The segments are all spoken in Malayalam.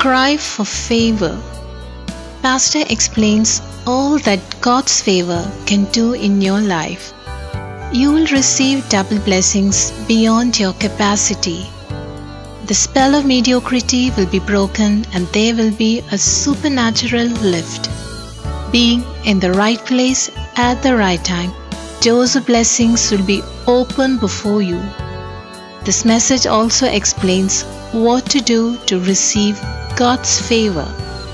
cry for favor. Pastor explains all that God's favor can do in your life. You will receive double blessings beyond your capacity. The spell of mediocrity will be broken and there will be a supernatural lift. Being in the right place at the right time, doors of blessings will be open before you. This message also explains what to do to receive God's favor.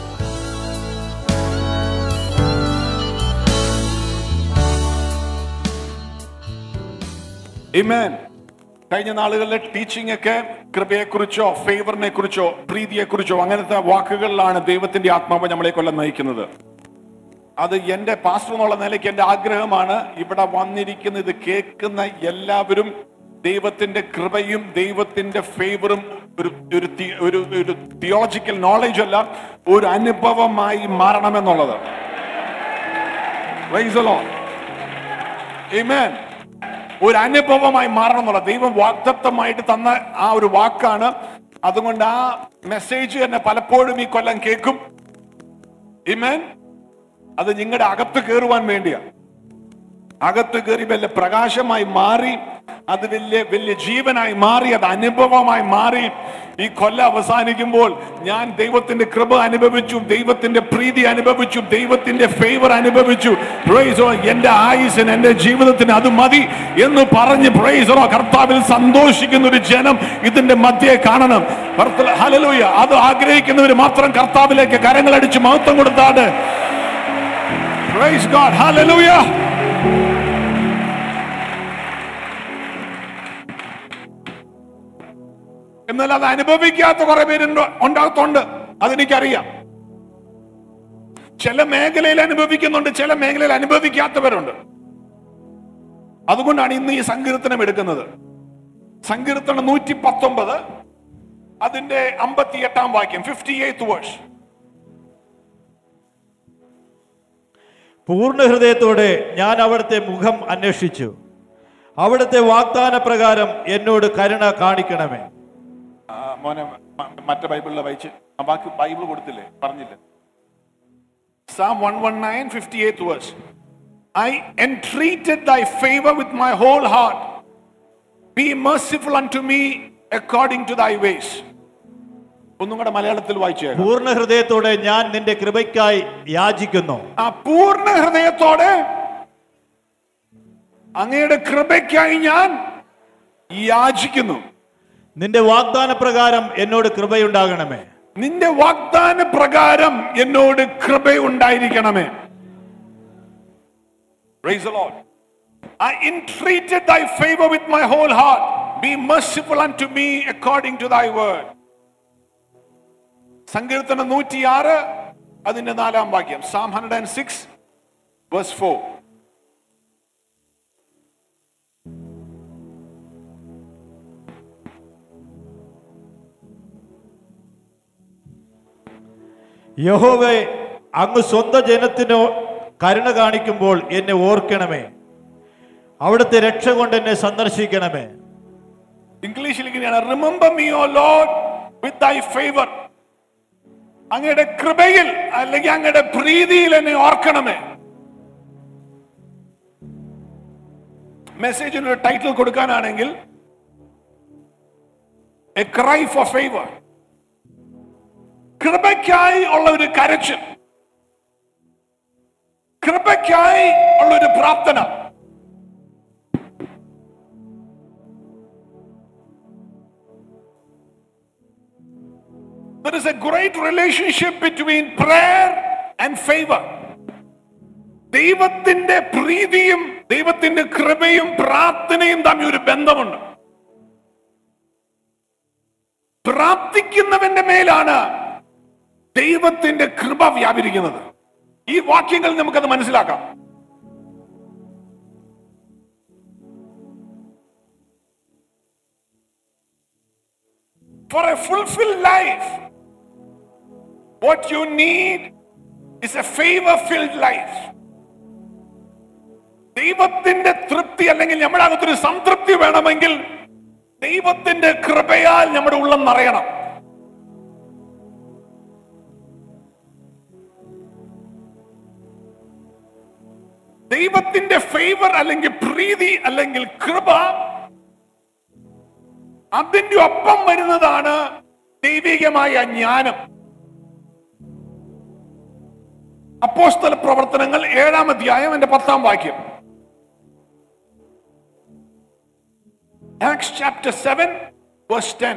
Amen. കഴിഞ്ഞ നാളുകളിലെ ടീച്ചിങ് ഒക്കെ കൃപയെക്കുറിച്ചോ ഫേവറിനെ കുറിച്ചോ പ്രീതിയെക്കുറിച്ചോ അങ്ങനത്തെ വാക്കുകളിലാണ് ദൈവത്തിന്റെ ആത്മാവ് നമ്മളെ കൊല്ലം നയിക്കുന്നത് അത് എന്റെ പാസ്റ്റർ എന്നുള്ള നിലയ്ക്ക് എന്റെ ആഗ്രഹമാണ് ഇവിടെ വന്നിരിക്കുന്ന ഇത് കേൾക്കുന്ന എല്ലാവരും ദൈവത്തിന്റെ കൃപയും ദൈവത്തിന്റെ ഫേവറും ഒരു ഒരു തി- ഒരു ഒരു തിയോളജിക്കൽ നോളജ് അല്ല ഒരു അനുഭവമായി മാറണമെന്നുള്ളത് Praise the Lord. Amen. ഒരു അനുഭവമായി മാറണം എന്നുള്ള ദൈവം വാഗ്ദത്തമായിട്ട് തന്ന ആ ഒരു വാക്കാണ് അതുകൊണ്ട് ആ മെസ്സേജ് തന്നെ പലപ്പോഴും ഈ കൊല്ലം കേൾക്കും Amen. അത് നിങ്ങളുടെ അകത്ത് കയറുവാൻ വേണ്ടിയാ അകത്ത് കയറി വലിയ പ്രകാശമായി മാറി അത് വലിയ വലിയ ജീവനായി മാറി അത് അനുഭവമായി മാറി ഈ കൊല്ലം അവസാനിക്കുമ്പോൾ ഞാൻ ദൈവത്തിന്റെ കൃപ അനുഭവിച്ചു ദൈവത്തിന്റെ പ്രീതി അനുഭവിച്ചു ദൈവത്തിന്റെ ഫേവർ അനുഭവിച്ചു പ്രൈസോ എന്റെ ആയുസിന് എന്റെ ജീവിതത്തിന് അത് മതി എന്ന് പറഞ്ഞ് പ്രൈസോ കർത്താവിൽ സന്തോഷിക്കുന്ന ഒരു ജനം ഇതിന്റെ മധ്യേ കാണണം ഹലലൂയ അത് ആഗ്രഹിക്കുന്നവർ മാത്രം കർത്താവിലേക്ക് കരങ്ങളടിച്ച് മഹത്വം കൊടുത്താണ് Praise God. Hallelujah. എന്നാൽ അത് അനുഭവിക്കാത്ത കുറെ പേരുണ്ട് ഉണ്ടാകത്തുണ്ട് അതെനിക്കറിയാം ചില മേഖലയിൽ അനുഭവിക്കുന്നുണ്ട് ചില മേഖലയിൽ അനുഭവിക്കാത്തവരുണ്ട് അതുകൊണ്ടാണ് ഇന്ന് ഈ സങ്കീർത്തനം എടുക്കുന്നത് സങ്കീർത്തനം നൂറ്റി പത്തൊമ്പത് അതിന്റെ അമ്പത്തി എട്ടാം വാക്യം ഫിഫ്റ്റി എയ്ത്ത് വേഴ്സ് പൂർണ്ണ ഹൃദയത്തോടെ ഞാൻ അവിടുത്തെ മുഖം അന്വേഷിച്ചു അവിടുത്തെ വാഗ്ദാന പ്രകാരം എന്നോട് കരുണ കാണിക്കണമേ ആ, മോനെ മ- മറ്റേ ബൈബിളിലെ വായിച്ച് ആ ബാക്കി ബൈബിൾ കൊടുത്തില്ലേ പറഞ്ഞില്ല Psalm 119, 58th verse. I entreated thy favor with my whole heart. Be merciful unto me according to thy ways. ഒന്നും കൂടെ മലയാളത്തിൽ വായിച്ചു പൂർണ്ണ ഹൃദയത്തോടെ ഞാൻ നിന്റെ കൃപയ്ക്കായി യാചിക്കുന്നു ആ പൂർണ്ണ ഹൃദയത്തോടെ അങ്ങയുടെ കൃപയ്ക്കായി ഞാൻ യാചിക്കുന്നു നിന്റെ വാഗ്ദാന പ്രകാരം എന്നോട് കൃപയുണ്ടാകണമേ നിന്റെ വാഗ്ദാന പ്രകാരം എന്നോട് കൃപയുണ്ടായിരിക്കണമേ Praise the Lord. I entreated thy favor with my whole heart. Be merciful unto me according to thy word. സങ്കീർത്തനം നൂറ്റിയാറ് അതിന്റെ നാലാം വാക്യം Psalm hundred and six verse four യഹോവേ അങ്ങ് സ്വന്തം ജനത്തിനോ കരുണ കാണിക്കുമ്പോൾ എന്നെ ഓർക്കണമേ അവിടുത്തെ രക്ഷ കൊണ്ട് എന്നെ സന്ദർശിക്കണമേ ഇംഗ്ലീഷിൽ ഇങ്ങനെയാണ് remember me O Lord with thy favour അങ്ങയുടെ കൃപയിൽ അല്ലെങ്കിൽ അങ്ങയുടെ പ്രീതിയിൽ എന്നെ ഓർക്കണമേ മെസ്സേജിന് ഒരു ടൈറ്റിൽ കൊടുക്കാനാണെങ്കിൽ എ ക്രൈ ഫോർ ഫേവർ കൃപയ്ക്കായി ഉള്ള ഒരു കരച്ചിൽ കൃപയ്ക്കായി ഉള്ള ഒരു പ്രാർത്ഥന There is a great relationship between prayer and favor. ദൈവത്തിന്റെ പ്രീതിയും ദൈവത്തിന്റെ കൃപയും പ്രാർത്ഥനയും തമ്മിൽ ഒരു ബന്ധമുണ്ട് പ്രാർത്ഥിക്കുന്നവന്റെ മേലാണ് ദൈവത്തിന്റെ കൃപ വ്യാപരിക്കുന്നത് ഈ വാക്യങ്ങൾ നമുക്കത് മനസ്സിലാക്കാം For a fulfilled life, what you need is a favor filled life. ദൈവത്തിന്റെ തൃപ്തി അല്ലെങ്കിൽ നമ്മുടെ അകത്തൊരു സംതൃപ്തി വേണമെങ്കിൽ ദൈവത്തിന്റെ കൃപയാൽ നമ്മുടെ ഉള്ളം നിറയണം ദൈവത്തിന്റെ ഫേവർ അല്ലെങ്കിൽ പ്രീതി അല്ലെങ്കിൽ കൃപ അതിന്റെ ഒപ്പം വരുന്നതാണ് ദൈവികമായ ജ്ഞാനം അപ്പോസ്തല പ്രവർത്തനങ്ങൾ ഏഴാം അധ്യായം എന്റെ പത്താം വാക്യം Acts chapter 7 verse 10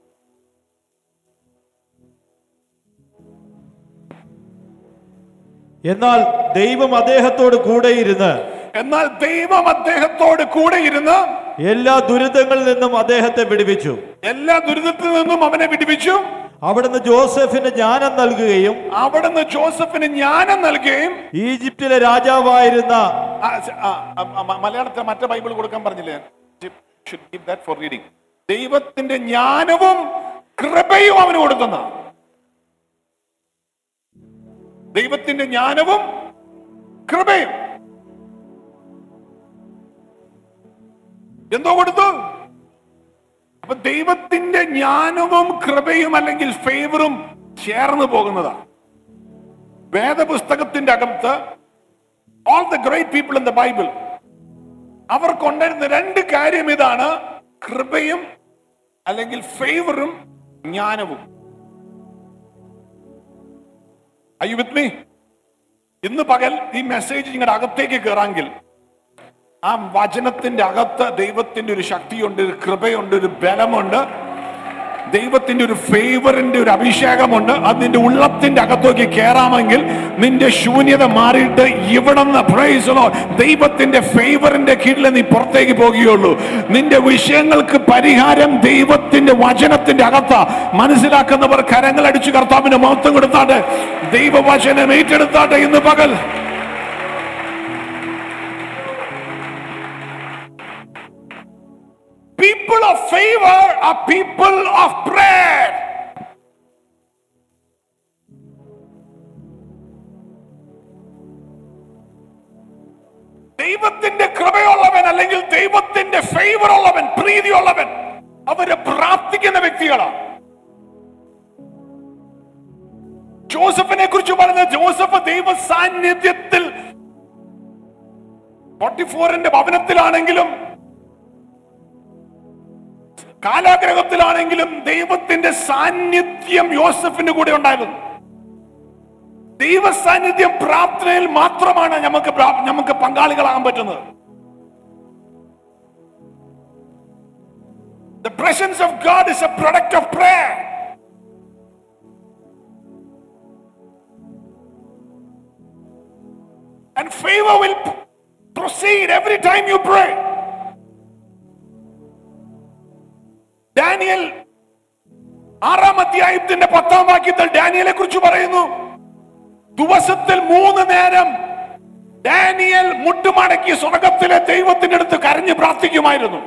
എന്നാൽ ദൈവം അദ്ദേഹത്തോട് കൂടെയിരുന്ന് എന്നാൽ ദൈവം അദ്ദേഹത്തോട് കൂടെ ഇരുന്ന് എല്ലാ ദുരിതങ്ങളിൽ നിന്നും അദ്ദേഹത്തെ വിടുവിച്ചു എല്ലാ ദുരിതത്തിൽ നിന്നും അവനെ വിടുവിച്ചു അവിടുന്ന് ജോസഫിന് ജ്ഞാനം നൽകുകയും അവിടുന്ന് ജോസഫിന് ജ്ഞാനം നൽകുകയും ഈജിപ്തിലെ രാജാവായിരുന്ന ആ, സ- ആ, ആ, ആ, മ- മലയാളത്തിൽ മറ്റേ ബൈബിൾ കൊടുക്കാൻ പറഞ്ഞില്ലേ Should keep that for reading. ദൈവത്തിന്റെ ജ്ഞാനവും കൃപയും അവന് കൊടുക്കുന്ന ദൈവത്തിന്റെ ജ്ഞാനവും കൃപയും എന്തോ കൊടുത്തു അപ്പൊ ദൈവത്തിന്റെ ജ്ഞാനവും കൃപയും അല്ലെങ്കിൽ ഫേവറും ചേർന്ന് പോകുന്നതാണ് വേദപുസ്തകത്തിന്റെ അകത്ത് all the great people in the Bible അവർ കൊണ്ടുവരുന്ന രണ്ട് കാര്യം ഇതാണ് കൃപയും അല്ലെങ്കിൽ ഫേവറും ജ്ഞാനവും ഐ വിത്ത് മീ ഇന്ന് പകൽ ഈ മെസ്സേജ് നിങ്ങളുടെ അകത്തേക്ക് കയറാമെങ്കിൽ ആ വചനത്തിന്റെ അകത്ത് ദൈവത്തിന്റെ ഒരു ശക്തിയുണ്ട് ഒരു കൃപയുണ്ട് ഒരു ബലമുണ്ട് ദൈവത്തിന്റെ ഒരു ഫേവറിന്റെ ഒരു അഭിഷേകമുണ്ട് അത് നിന്റെ ഉള്ളത്തിന്റെ അകത്തേക്ക് കയറാമെങ്കിൽ നിന്റെ ശൂന്യത മാറിയിട്ട് ഇവിടുന്ന് പ്രൈസലോ ദൈവത്തിന്റെ ഫേവറിന്റെ കീഴിൽ നീ പുറത്തേക്ക് പോകുകയുള്ളൂ നിന്റെ വിഷയങ്ങൾക്ക് പരിഹാരം ദൈവത്തിന്റെ വചനത്തിന്റെ അകത്ത മനസ്സിലാക്കുന്നവർ കരങ്ങൾ അടിച്ചു കർത്താവിന്റെ മഹത്വം കൊടുത്താട്ടെ ദൈവവചനം ഏറ്റെടുത്താട്ടെ ഇന്ന് പകൽ People of favor are people of prayer. ദൈവത്തിന്റെ കൃപയുള്ളവൻ അല്ലെങ്കിൽ ദൈവത്തിന്റെ ഫേവർ ഉള്ളവൻ പ്രീതിയുള്ളവൻ അവര് പ്രാർത്ഥിക്കുന്ന വ്യക്തികളാണ് ജോസഫിനെ കുറിച്ച് പറഞ്ഞ ജോസഫ് ദൈവ സാന്നിധ്യത്തിൽ ഫോർട്ടിഫോറിന്റെ ഭവനത്തിലാണെങ്കിലും കാലാഗ്രഹത്തിലാണെങ്കിലും ദൈവത്തിന്റെ സാന്നിധ്യം യോസഫിന്റെ കൂടെ ഉണ്ടായിരുന്നു ദൈവ സാന്നിധ്യം പ്രാർത്ഥനയിൽ മാത്രമാണ് നമുക്ക് പ്രാ- നമുക്ക് പങ്കാളികളാകാൻ പറ്റുന്നത് The presence of God is a product of prayer. And favor will p- proceed every time you pray. Daniel ആറാം അധ്യായത്തിന്റെ പത്താം വാക്യത്തിൽ ഡാനിയലെ കുറിച്ച് പറയുന്നു ദിവസത്തിൽ മൂന്ന് നേരം ഡാനിയൽ മുട്ടുമടക്കി സ്വർഗത്തിലെ ദൈവത്തിന്റെ അടുത്ത് കരഞ്ഞ് പ്രാർത്ഥിക്കുമായിരുന്നു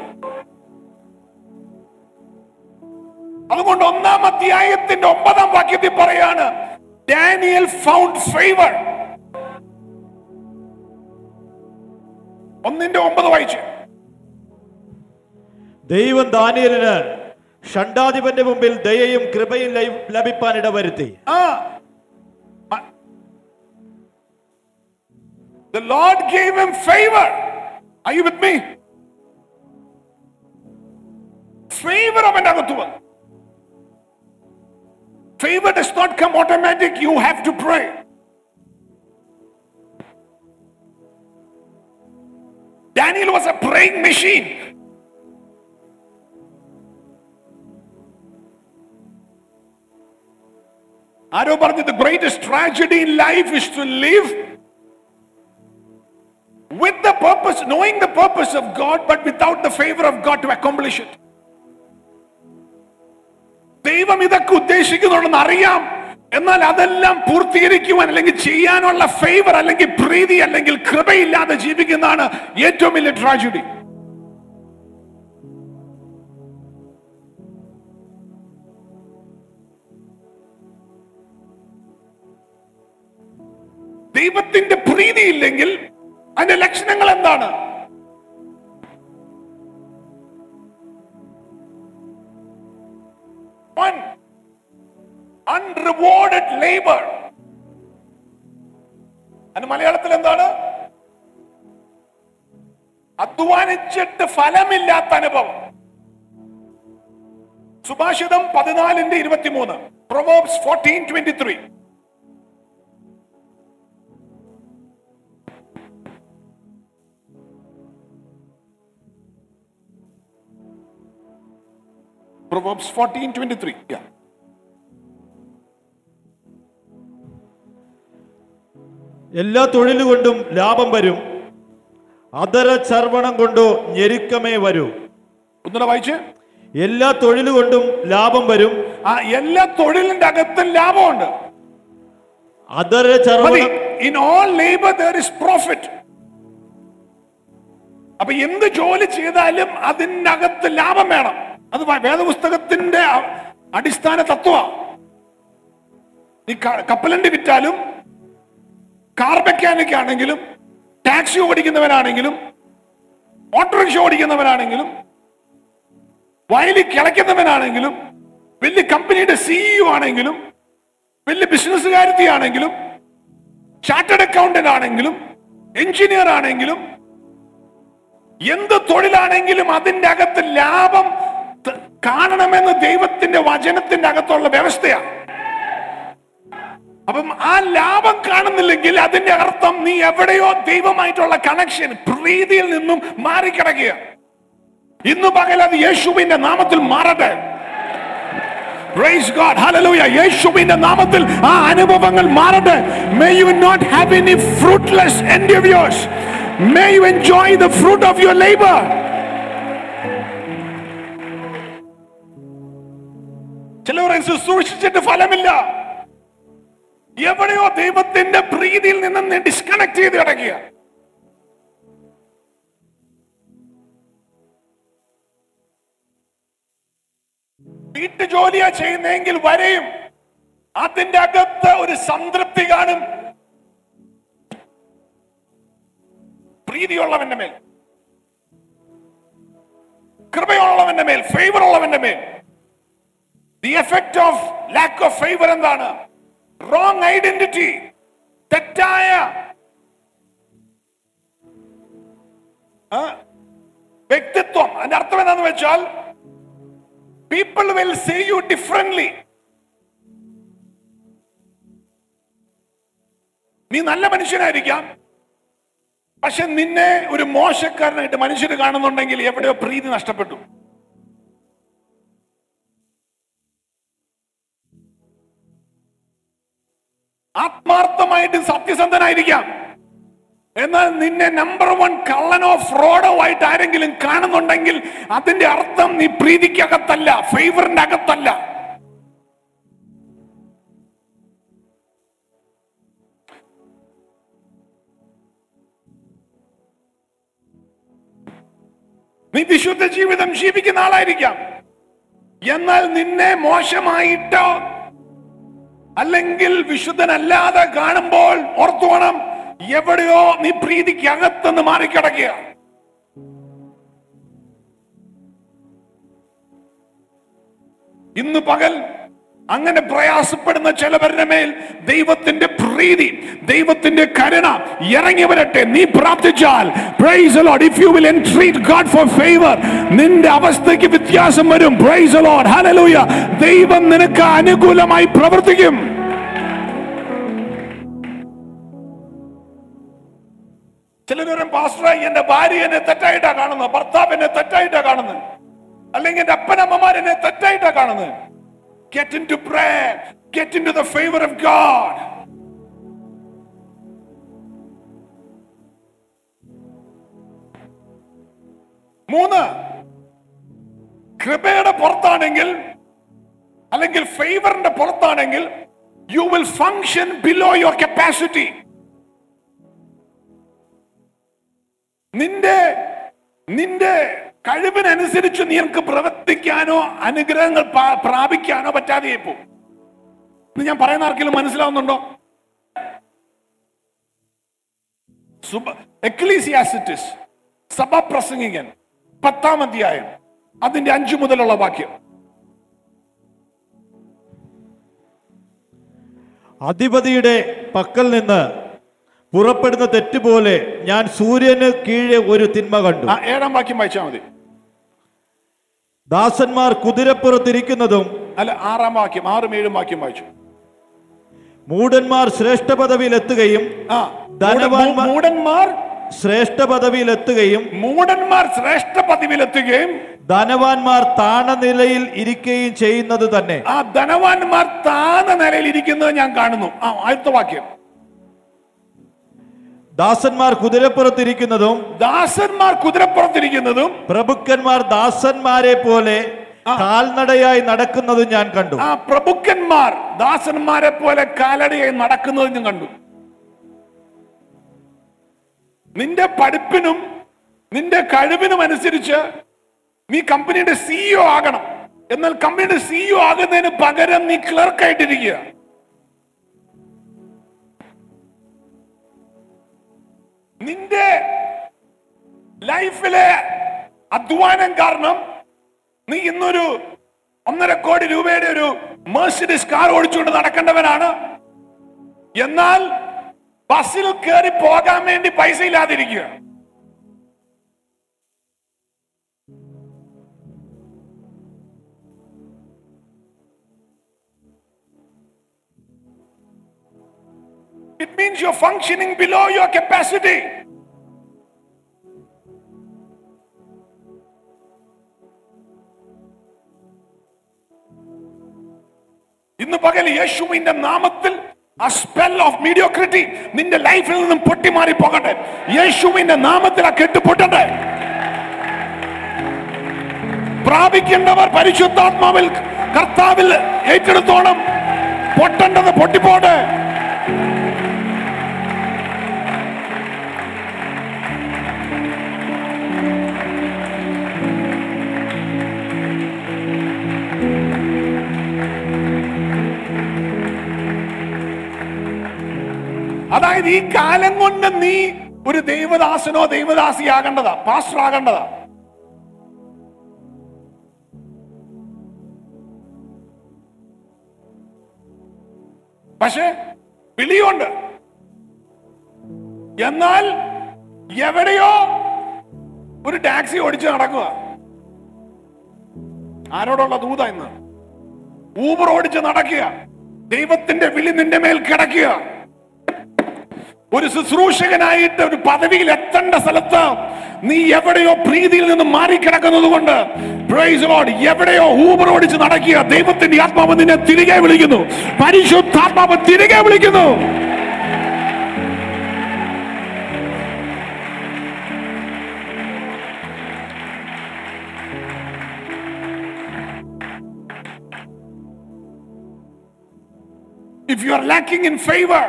അതുകൊണ്ട് ഒന്നാം അധ്യായത്തിന്റെ ഒമ്പതാം വാക്യത്തിൽ പറയാണ് ഡാനിയൽ ഫൗണ്ട് ഫേവർ ഒന്നിന്റെ ഒമ്പത് വായിച്ചു ദൈവം ദാനിയലിന് ഷണ്ടാധിപന്റെ മുമ്പിൽ ദയയും കൃപയും ലഭി- ലഭിപ്പാൻ ഇടവരുത്തി ആ മ- The Lord gave him favor. Are you with me? Favor അവന്റെ അകത്ത് വന്നു Favor does not come automatic. You have to pray. Daniel was a praying machine. ആരോ പറഞ്ഞു the greatest tragedy in life is to live with the purpose, knowing the purpose of God, but without the favor of God to accomplish it. ദൈവം ഇതൊക്കെ ഉദ്ദേശിക്കുന്നുണ്ടെന്ന് അറിയാം എന്നാൽ അതെല്ലാം പൂർത്തീകരിക്കുവാൻ അല്ലെങ്കിൽ ചെയ്യാനുള്ള ഫേവർ അല്ലെങ്കിൽ പ്രീതി അല്ലെങ്കിൽ കൃപയില്ലാതെ ജീവിക്കുന്നതാണ് ഏറ്റവും വലിയ ട്രാജഡി ദൈവത്തിന്റെ പ്രീതി ഇല്ലെങ്കിൽ അതിന്റെ ലക്ഷണങ്ങൾ എന്താണ് One, unrewarded labor. അതിന് മലയാളത്തിൽ എന്താണ് അധ്വാനിച്ചിട്ട് ഫലമില്ലാത്ത അനുഭവം സുഭാഷിതം പതിനാലിന്റെ ഇരുപത്തിമൂന്ന് Proverbs fourteen twenty three Proverbs 14 23. Yeah. എല്ലാ തൊഴിലുകൊണ്ടും ലാഭം വരും അതര ചർവണം കൊണ്ടോ ഞെരുക്കമേ വരൂ ഒന്നുകൂടെ വായിച്ച് എല്ലാ തൊഴിലുകൊണ്ടും ലാഭം വരും ആ എല്ലാ തൊഴിലിന്റെ അകത്തും ലാഭമുണ്ട് അതര മതി ചർവണം in all labour there is profit അപ്പൊ എന്ത് ജോലി ചെയ്താലും അതിന്റെ അകത്ത് ലാഭം വേണം അത് വ- വേദപുസ്തകത്തിന്റെ അ- അടിസ്ഥാന തത്വ നീ ക- കപ്പലണ്ടി വിറ്റാലും കാർ മെക്കാനിക് ആണെങ്കിലും ടാക്സി ഓടിക്കുന്നവനാണെങ്കിലും ഓട്ടോറിക്ഷ ഓടിക്കുന്നവനാണെങ്കിലും വയലിൽ കിളയ്ക്കുന്നവനാണെങ്കിലും വലിയ കമ്പനിയുടെ സിഇഒ ആണെങ്കിലും വലിയ ബിസിനസ്സുകാരത്തിയാണെങ്കിലും ചാർട്ടേഡ് അക്കൗണ്ടന്റ് ആണെങ്കിലും എഞ്ചിനീയർ ആണെങ്കിലും എന്ത് തൊഴിലാണെങ്കിലും അതിന്റെ അകത്ത് ലാഭം ത- കാണണമെന്ന് ദൈവത്തിന്റെ വചനത്തിന്റെ അകത്തുള്ള വ്യവസ്ഥയാണ് അപ്പം ആ ലാഭം കാണുന്നില്ലെങ്കിൽ അതിന്റെ അർത്ഥം നീ എവിടെയോ ദൈവമായിട്ടുള്ള കണക്ഷൻ പ്രീതിയിൽ നിന്നും മാറിക്കിടക്കുക ഇന്ന് പകൽ അത് യേശുവിന്റെ നാമത്തിൽ മാറട്ടെ Praise God. Hallelujah. യേശുവിന്റെ നാമത്തിൽ ആ അനുഭവങ്ങൾ മാറട്ടെ May you not have any fruitless endeavors. May you enjoy the fruit of your labor. ചിലവർ ശുശ്രൂഷിച്ചിട്ട് ഫലമില്ല എവിടെയോ ദൈവത്തിന്റെ പ്രീതിയിൽ നിന്ന് ഡിസ്കണക്ട് ചെയ്ത് കിടക്കുക വീട്ടു ജോലിയാ ചെയ്യുന്നതെങ്കിൽ വരെയും അതിന്റെ അകത്ത് ഒരു സംതൃപ്തി കാണും പ്രീതിയുള്ളവന്റെ മേൽ കൃപയുള്ളവന്റെ മേൽ ഫേവർ ഉള്ളവന്റെ മേൽ the effect of lack of favour എന്താണ് റോങ് ഐഡന്റിറ്റി തെറ്റായ ആ, വ്യക്തിത്വം അതിന്റെ അർത്ഥം എന്താന്ന് വെച്ചാൽ people will see you differently നീ നല്ല മനുഷ്യനായിരിക്കാം പക്ഷെ നിന്നെ ഒരു മോശക്കാരനായിട്ട് മനുഷ്യർ കാണുന്നുണ്ടെങ്കിൽ എവിടെയോ പ്രീതി നഷ്ടപ്പെട്ടു ആത്മാർത്ഥമായിട്ട് സത്യസന്ധനായിരിക്കാം എന്നാൽ നിന്നെ നമ്പർ വൺ കള്ളനോ ഫ്രോഡോ ആയിട്ട് ആരെങ്കിലും കാണുന്നുണ്ടെങ്കിൽ അതിന്റെ അർത്ഥം നീ പ്രീതിക്കകത്തല്ല ഫേവറിന്റെ അകത്തല്ല നീ വിശുദ്ധ ജീവിതം ജീവിക്കുന്ന ആളായിരിക്കാം എന്നാൽ നിന്നെ മോശമായിട്ടോ അല്ലെങ്കിൽ വിശുദ്ധനല്ലാതെ കാണുമ്പോൾ ഓർത്തുവേണം എവിടെയോ നീ പ്രീതിക്ക് അകത്തുനിന്ന് മാറിക്കിടക്കുക ഇന്ന് പകൽ അങ്ങനെ പ്രയാസപ്പെടുന്ന ചിലവരുടെ മേൽ ദൈവത്തിന്റെ പ്രീതി ദൈവത്തിന്റെ കരുണ ഇറങ്ങി വരട്ടെ നീ പ്രാർത്ഥിച്ചാൽ praise the Lord if you will entreat God for favor നിന്റെ അവസ്ഥയ്ക്ക് വ്യത്യാസം വരും praise the Lord hallelujah ദൈവം നിനക്ക് അനുകൂലമായി പ്രവർത്തിക്കും ചിലരും പാസ്റ്ററായി എന്റെ ഭാര്യ എന്നെ തെറ്റായിട്ടാ കാണുന്നത് ഭർത്താവ് എന്നെ തെറ്റായിട്ടാ കാണുന്നത് അല്ലെങ്കിൽ എന്റെ അപ്പനമ്മമാർ എന്നെ തെറ്റായിട്ടാ കാണുന്നത് Get into prayer. Get into the favor of God. മൂന്ന് കൃപയുടെ പുറത്താണെങ്കിൽ അല്ലെങ്കിൽ ഫേവറിന്റെ പുറത്താണെങ്കിൽ you will function below your capacity നിന്റെ നിന്റെ കഴിവിനനുസരിച്ച് നിനക്ക് പ്രവർത്തിക്കാനോ അനുഗ്രഹങ്ങൾ പാ- പ്രാപിക്കാനോ പറ്റാതെ പോകും ഇത് ഞാൻ പറയുന്ന ആർക്കെങ്കിലും മനസ്സിലാവുന്നുണ്ടോ എക്ലീസിയാസിറ്റിസ് സഭാപ്രസംഗികൻ പത്താം അധ്യായം അതിന്റെ അഞ്ചു മുതലുള്ള വാക്യം അധിപതിയുടെ പക്കൽ നിന്ന് പുറപ്പെടുന്ന തെറ്റുപോലെ ഞാൻ സൂര്യന് കീഴെ ഒരു തിന്മ കണ്ടു ആ ഏഴാം വാക്യം വായിച്ചാൽ മതി ദാസന്മാർ കുതിരപ്പുറത്തിരിക്കുന്നതും അല്ല ആറാം വാക്യം ആറും ഏഴും വാക്യം വായിച്ചു മൂഢന്മാർ ശ്രേഷ്ഠ പദവിയിലെത്തുകയും ആ ധനവാന്മാർ- മൂടന്മാർ ശ്രേഷ്ഠ പദവിയിലെത്തുകയും മൂടന്മാർ ശ്രേഷ്ഠ പതിവിലെത്തുകയും ധനവാന്മാർ താണ നിലയിൽ ഇരിക്കുകയും ചെയ്യുന്നത് തന്നെ ആ ധനവാന്മാർ താന്ന നിലയിൽ ഇരിക്കുന്നത് ഞാൻ കാണുന്നു ആ അടുത്ത വാക്യം ദാസന്മാർ കുതിരപ്പുറത്തിരിക്കുന്നതും ദാസന്മാർ കുതിരപ്പുറത്തിരിക്കുന്നതും പ്രഭുക്കന്മാർ ദാസന്മാരെ പോലെ കാൽനടയായി നടക്കുന്നതും ഞാൻ കണ്ടു ആ പ്രഭുക്കന്മാർ ദാസന്മാരെ പോലെ കാലടിയായി നടക്കുന്നത് ഞാൻ കണ്ടു നിന്റെ പഠിപ്പിനും നിന്റെ കഴിവിനും അനുസരിച്ച് നീ കമ്പനിയുടെ സിഇഒ ആകണം എന്നാൽ കമ്പനിയുടെ സിഇഒ ആകുന്നതിന് പകരം നീ ക്ലർക്കായിട്ടിരിക്കുക നിന്റെ ലൈഫിലെ അധ്വാനം കാരണം നീ ഇന്നൊരു ഒന്നര കോടി രൂപയുടെ ഒരു മേഴ്സിഡീസ് കാർ ഓടിച്ചുകൊണ്ട് നടക്കേണ്ടവനാണ് എന്നാൽ ബസ്സിൽ കയറി പോകാൻ വേണ്ടി പൈസ ഇല്ലാതിരിക്കുക It means you're functioning below your capacity. ഇന്ന് പകൽ യേശുവിന്റെ നാമത്തിൽ ആ സ്പെൽ ഓഫ് മീഡിയോക്രിറ്റി നിന്റെ ലൈഫിൽ നിന്നും പൊട്ടിമാറി പോകട്ടെ യേശുവിന്റെ നാമത്തിൽ ആ കെട്ട് പൊട്ടട്ടെ പ്രാപിക്കേണ്ടവർ പരിശുദ്ധാത്മാവിൽ കർത്താവിൽ ഏറ്റെടുത്തോണം പൊട്ടേണ്ടത് പൊട്ടിപ്പോട്ടെ അതായത് ഈ കാലം കൊണ്ട് നീ ഒരു ദൈവദാസനോ ദൈവദാസിയാകേണ്ടതാ പാസ്റ്റർ ആകേണ്ടതാ പക്ഷെ വിളിയുണ്ട് എന്നാൽ എവിടെയോ ഒരു ടാക്സി ഓടിച്ച് നടക്കുക ആരോടുള്ള ദൂത ഇന്ന് ഊബർ ഓടിച്ച് നടക്കുക ദൈവത്തിന്റെ വിളി നിന്റെ മേൽ കിടക്കുക ഒരു ശുശ്രൂഷകനായിട്ട് ഒരു പദവിയിൽ എത്തേണ്ട സ്ഥലത്ത് നീ എവിടെയോ പ്രീതിയിൽ നിന്ന് മാറിക്കിടക്കുന്നത് കൊണ്ട് Praise the Lord. എവിടെയോ ഊബർ ഓടിച്ച് നടക്കുക ദൈവത്തിന്റെ ആത്മാവ് നിന്നെ തിരികെ വിളിക്കുന്നു പരിശുദ്ധാത്മാവ് തിരികെ വിളിക്കുന്നു If you are lacking in favor,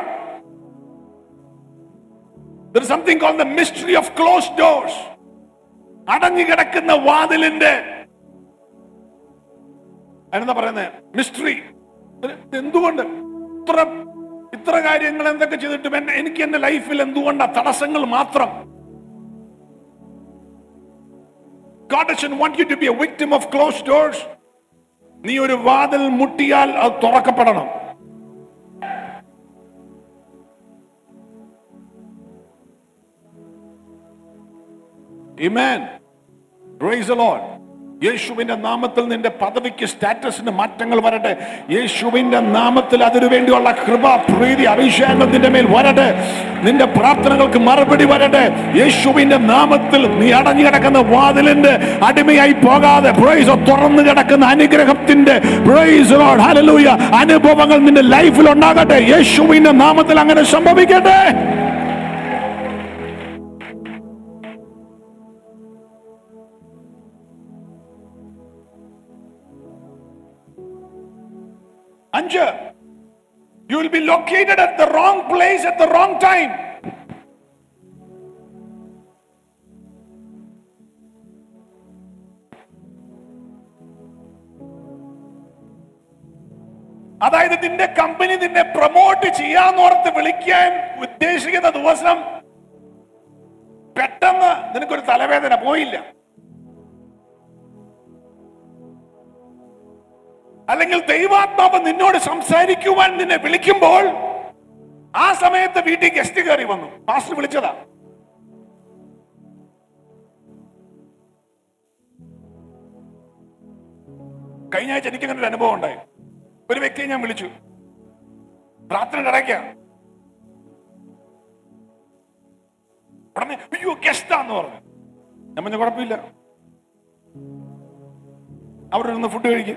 there is something called the mystery of closed doors. അടഞ്ഞു കിടക്കുന്ന വാതിലിന്റെ എന്താ പറയുന്നത് മിസ്റ്ററി എന്തുകൊണ്ട് ഇത്ര ഇത്ര കാര്യങ്ങൾ എന്തൊക്കെ ചെയ്തിട്ടും എന്നെ എനിക്ക് എന്റെ ലൈഫിൽ എന്തുകൊണ്ടാ തടസ്സങ്ങൾ മാത്രം God doesn't want you to be a victim of closed doors. നീ ഒരു വാതിൽ മുട്ടിയാൽ അത് തുറക്കപ്പെടണം Amen. Praise the Lord. യേശുവിന്റെ നാമത്തിൽ നിന്റെ പദവിക്ക് സ്റ്റാറ്റസിന് മാറ്റങ്ങൾ വരട്ടെ യേശുവിന്റെ നാമത്തിൽ അതിനു വേണ്ടിയുള്ള കൃപ പ്രീതി അഭിഷേകം നിന്റെ മേൽ വരട്ടെ നിന്റെ പ്രാർത്ഥനകൾക്ക് മറുപടി വരട്ടെ യേശുവിന്റെ നാമത്തിൽ നീ അടഞ്ഞു കിടക്കുന്ന വാതിലിന്റെ അടിമയായി പോകാതെ പ്രൈസ് തുറന്നു കിടക്കുന്ന അനുഗ്രഹത്തിന്റെ പ്രൈസ് ലോർഡ് ഹല്ലേലൂയ അനുഭവങ്ങൾ നിന്റെ ലൈഫിൽ ഉണ്ടാകട്ടെ യേശുവിന്റെ നാമത്തിൽ അങ്ങനെ സംഭവിക്കട്ടെ അഞ്ച് you will be located at the wrong place at the wrong time അതായത് നിന്റെ കമ്പനി നിന്നെ പ്രൊമോട്ട് ചെയ്യാന്നോർത്ത് വിളിക്കാൻ ഉദ്ദേശിക്കുന്ന ദിവസം പെട്ടെന്ന് നിനക്കൊരു തലവേദന പോയില്ല അല്ലെങ്കിൽ ദൈവാത്മാവ് നിന്നോട് സംസാരിക്കുവാൻ നിന്നെ വിളിക്കുമ്പോൾ ആ സമയത്ത് വീട്ടിൽ ഗസ്റ്റ് കയറി വന്നു പാസ്റ്റർ വിളിച്ചതാ കഴിഞ്ഞ ആഴ്ച എനിക്ക് അങ്ങനെ ഒരു അനുഭവം ഉണ്ടായി ഒരു വ്യക്തിയെ ഞാൻ വിളിച്ചു പ്രാർത്ഥന ഇടയ്ക്ക ഉടനെ അയ്യോ ഗസ്റ്റാന്ന് പറഞ്ഞു ഞാൻ പറഞ്ഞ കുഴപ്പമില്ല അവിടെ ഇരുന്ന് ഫുഡ് കഴിക്കും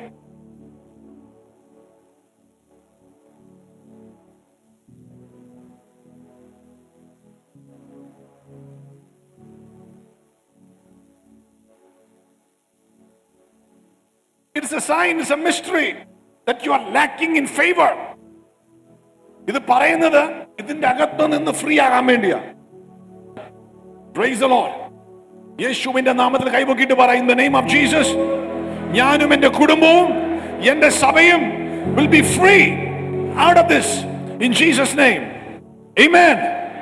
It's a sign, it's a mystery that you are lacking in favor. ഇത് പറയുന്നത് ഇതിന്റെ അകത്ത് നിന്ന് ഫ്രീ ആകാൻ വേണ്ടിയാ Praise the Lord. യേശുവിന്റെ നാമത്തിൽ കൈപൊക്കിയിട്ട് പറയും the name of Jesus ഞാനും എന്റെ കുടുംബവും എന്റെ സഭയും will be free out of this in Jesus name. Amen.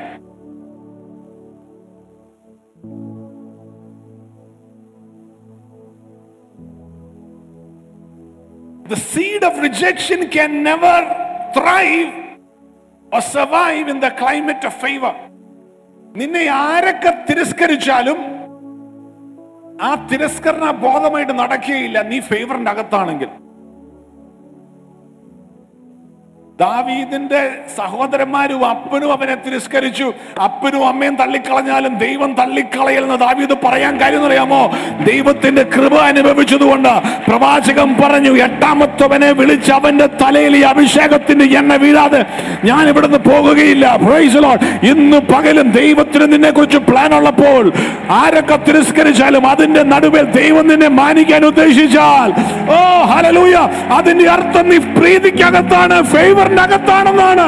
The seed of rejection can never thrive or survive in the climate of favor. നിന്നെ ആരൊക്കെ തിരസ്കരിച്ചാലും ആ തിരസ്കരണ ബോധമായിട്ട് നടക്കുകയില്ല നീ ഫേവറിന്റെ അകത്താണെങ്കിൽ ദാവീദിന്റെ സഹോദരന്മാരും അപ്പനും അവനെ തിരസ്കരിച്ചു അപ്പനും അമ്മയും തള്ളിക്കളഞ്ഞാലും ദൈവം തള്ളിക്കളയലെന്ന് ദാവീദ് പറയാൻ കാര്യം അറിയാമോ ദൈവത്തിന്റെ കൃപ അനുഭവിച്ചതുകൊണ്ട് പ്രവാചകം പറഞ്ഞു എട്ടാമത്തവനെ വിളിച്ച് അവന്റെ തലയിൽ ഈ അഭിഷേകത്തിന്റെ എണ്ണ വീഴാതെ ഞാൻ ഇവിടുന്ന് പോകുകയില്ല Praise the Lord. ഇന്ന് പകലും ദൈവത്തിന് നിന്നെ കുറിച്ച് പ്ലാൻ ഉള്ളപ്പോൾ ആരൊക്കെ തിരസ്കരിച്ചാലും അതിന്റെ നടുവിൽ ദൈവം നിന്നെ മാനിക്കാൻ ഉദ്ദേശിച്ചാൽ ഓ ഹലലൂയ അതിന്റെ അർത്ഥം നീ പ്രീതിക്കകത്താണ് ഫേവറിന്റെ അകത്താണെന്നാണ്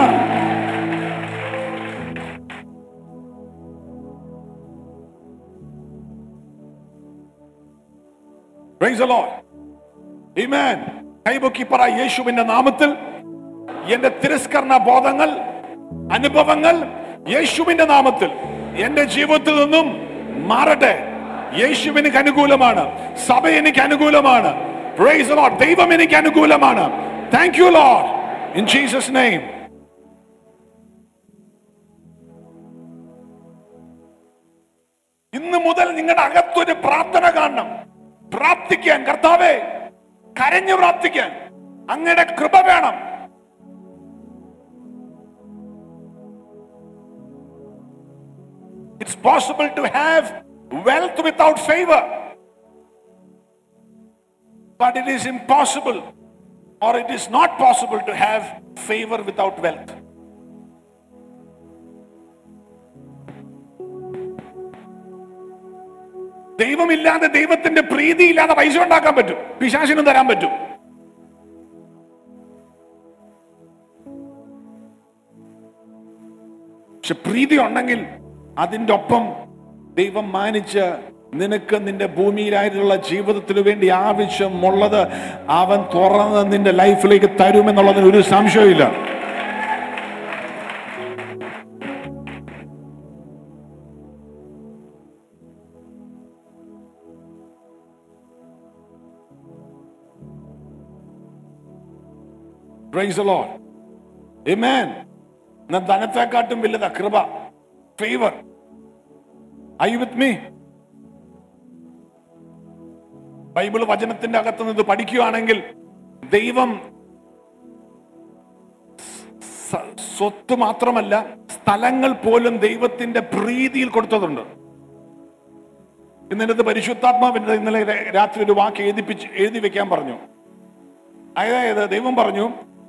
Praise the Lord. Amen. കൈപൊക്കി പറ യേശുവിന്റെ നാമത്തിൽ എന്റെ തിരസ്കരണ ബോധങ്ങൾ അനുഭവങ്ങൾ യേശുവിന്റെ നാമത്തിൽ എന്റെ ജീവിതത്തിൽ നിന്നും മാറട്ടെ യേശു എനിക്ക് അനുകൂലമാണ് സഭ എനിക്ക് അനുകൂലമാണ് Praise the Lord. ദൈവം എനിക്ക് അനുകൂലമാണ് thank you Lord in Jesus name ഇന്ന് മുതൽ നിങ്ങളുടെ അകത്തൊരു പ്രാർത്ഥന കാണണം പ്രാർത്ഥിക്കാൻ കർത്താവേ കരഞ്ഞു പ്രാർത്ഥിക്കാൻ അങ്ങയുടെ കൃപ വേണം It's possible to have wealth without favor. But it is impossible or it is not possible to have favor without wealth. ദൈവമില്ലാതെ ദൈവത്തിന്റെ പ്രീതി ഇല്ലാതെ പൈസ ഉണ്ടാക്കാൻ പറ്റും പിശാചിനും തരാൻ പറ്റും പക്ഷെ പ്രീതി ഉണ്ടെങ്കിൽ അതിൻ്റെ ഒപ്പം ദൈവം മാനിച്ച് നിനക്ക് നിന്റെ ഭൂമിയിലായിട്ടുള്ള ജീവിതത്തിന് വേണ്ടി ആവശ്യമുള്ളത് അവൻ തുറന്ന് നിന്റെ ലൈഫിലേക്ക് തരുമെന്നുള്ളതിന് ഒരു സംശയമില്ല Praise the Lord. Amen. എന്നാൽ ധനത്തെക്കാട്ടും വലുതാ കൃപ favour I with me Bible വചനത്തിന്റെ അകത്ത് നിന്ന് ഇത് പഠിക്കുകയാണെങ്കിൽ ദൈവം സ- സ്വത്ത് മാത്രമല്ല സ്ഥലങ്ങൾ പോലും ദൈവത്തിന്റെ പ്രീതിയിൽ കൊടുത്തതുണ്ട് ഇന്നലത്തെ പരിശുദ്ധാത്മാവിന്റെ ഇന്നലെ ര- രാത്രി ഒരു വാക്ക് എഴുതിപ്പിച്ച് എഴുതി വെക്കാൻ പറഞ്ഞു അതായത് ദൈവം പറഞ്ഞു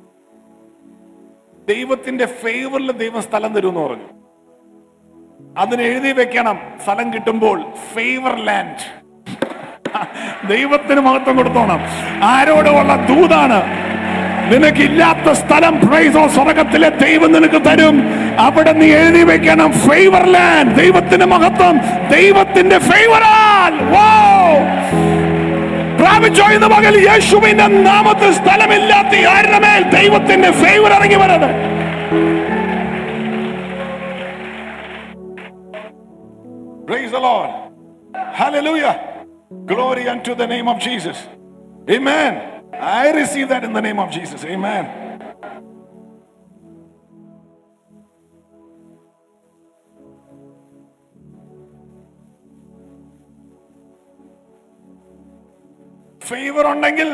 ദൈവത്തിന്റെ ഫേവറിൽ ദൈവം സ്ഥലം തരുമെന്ന് പറഞ്ഞു അതിന് എഴുതി വെക്കണം സ്ഥലം കിട്ടുമ്പോൾ ഫേവർ ലാൻഡ് ദൈവത്തിന് മഹത്വം കൊടുത്തോണം ആരോടുമുള്ള ദൂതാണ് നിനക്കില്ലാത്ത സ്ഥലം പ്രൈസോ സ്വർഗത്തിലെ ദൈവം നിനക്ക് തരും അവിടെ നീ എഴുതി വെക്കണം ഫേവർ ലാൻഡ് ദൈവത്തിന്റെ മഹത്വം ദൈവത്തിന്റെ ഫേവറാൽ പ്രാപിച്ചോ ഇന്ന് പകൽ യേശുവിന്റെ നാമത്തിൽ സ്ഥലമില്ലാത്ത ആരുടെ മേൽ ദൈവത്തിന്റെ ഫേവർ ഇറങ്ങി വരുന്നത് Praise the Lord. Hallelujah. Glory unto the name of Jesus. Amen. I receive that in the name of Jesus. Amen. Favour ഉണ്ടെങ്കിൽ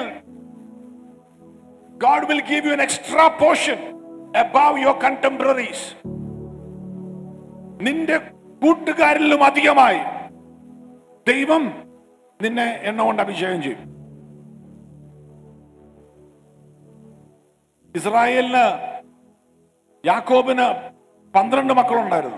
God will give you an extra portion above your contemporaries. നിന്റെ കൂട്ടുകാരിലും അധികമായി ദൈവം നിന്നെ എണ്ണ കൊണ്ട് അഭിഷേകം ചെയ്യും ഇസ്രായേലിന് യാക്കോബിന് പന്ത്രണ്ട് മക്കളുണ്ടായിരുന്നു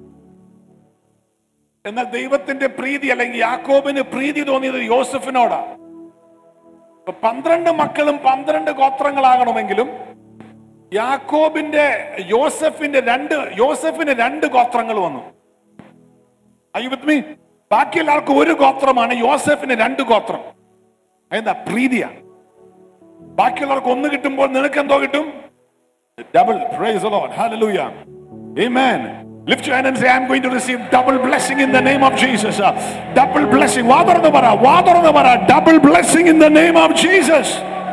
എന്നാൽ ദൈവത്തിന്റെ പ്രീതി അല്ലെങ്കിൽ യാക്കോബിന് പ്രീതി തോന്നിയത് യോസഫിനോടാ അപ്പൊ പന്ത്രണ്ട് മക്കളും പന്ത്രണ്ട് ഗോത്രങ്ങളാകണമെങ്കിലും യാക്കോബിന്റെ യോസഫിന്റെ രണ്ട് യോസഫിന് രണ്ട് ഗോത്രങ്ങൾ വന്നു അയ്യുബത്മി ബാക്കി എല്ലാവർക്കും ഒരു ഗോത്രമാണ് യോസഫിന് രണ്ട് ഗോത്രം എന്താ പ്രീതിയാ ബാക്കിയുള്ളവർക്ക് ഒന്ന് കിട്ടുമ്പോൾ നിനക്ക് എന്തോ കിട്ടും double praise the Lord hallelujah amen lift your hand and say i'm going to receive double blessing in the name of jesus Uh, double blessing വാ തുറന്ന് പറ വാ തുറന്ന് പറ double blessing in the name of jesus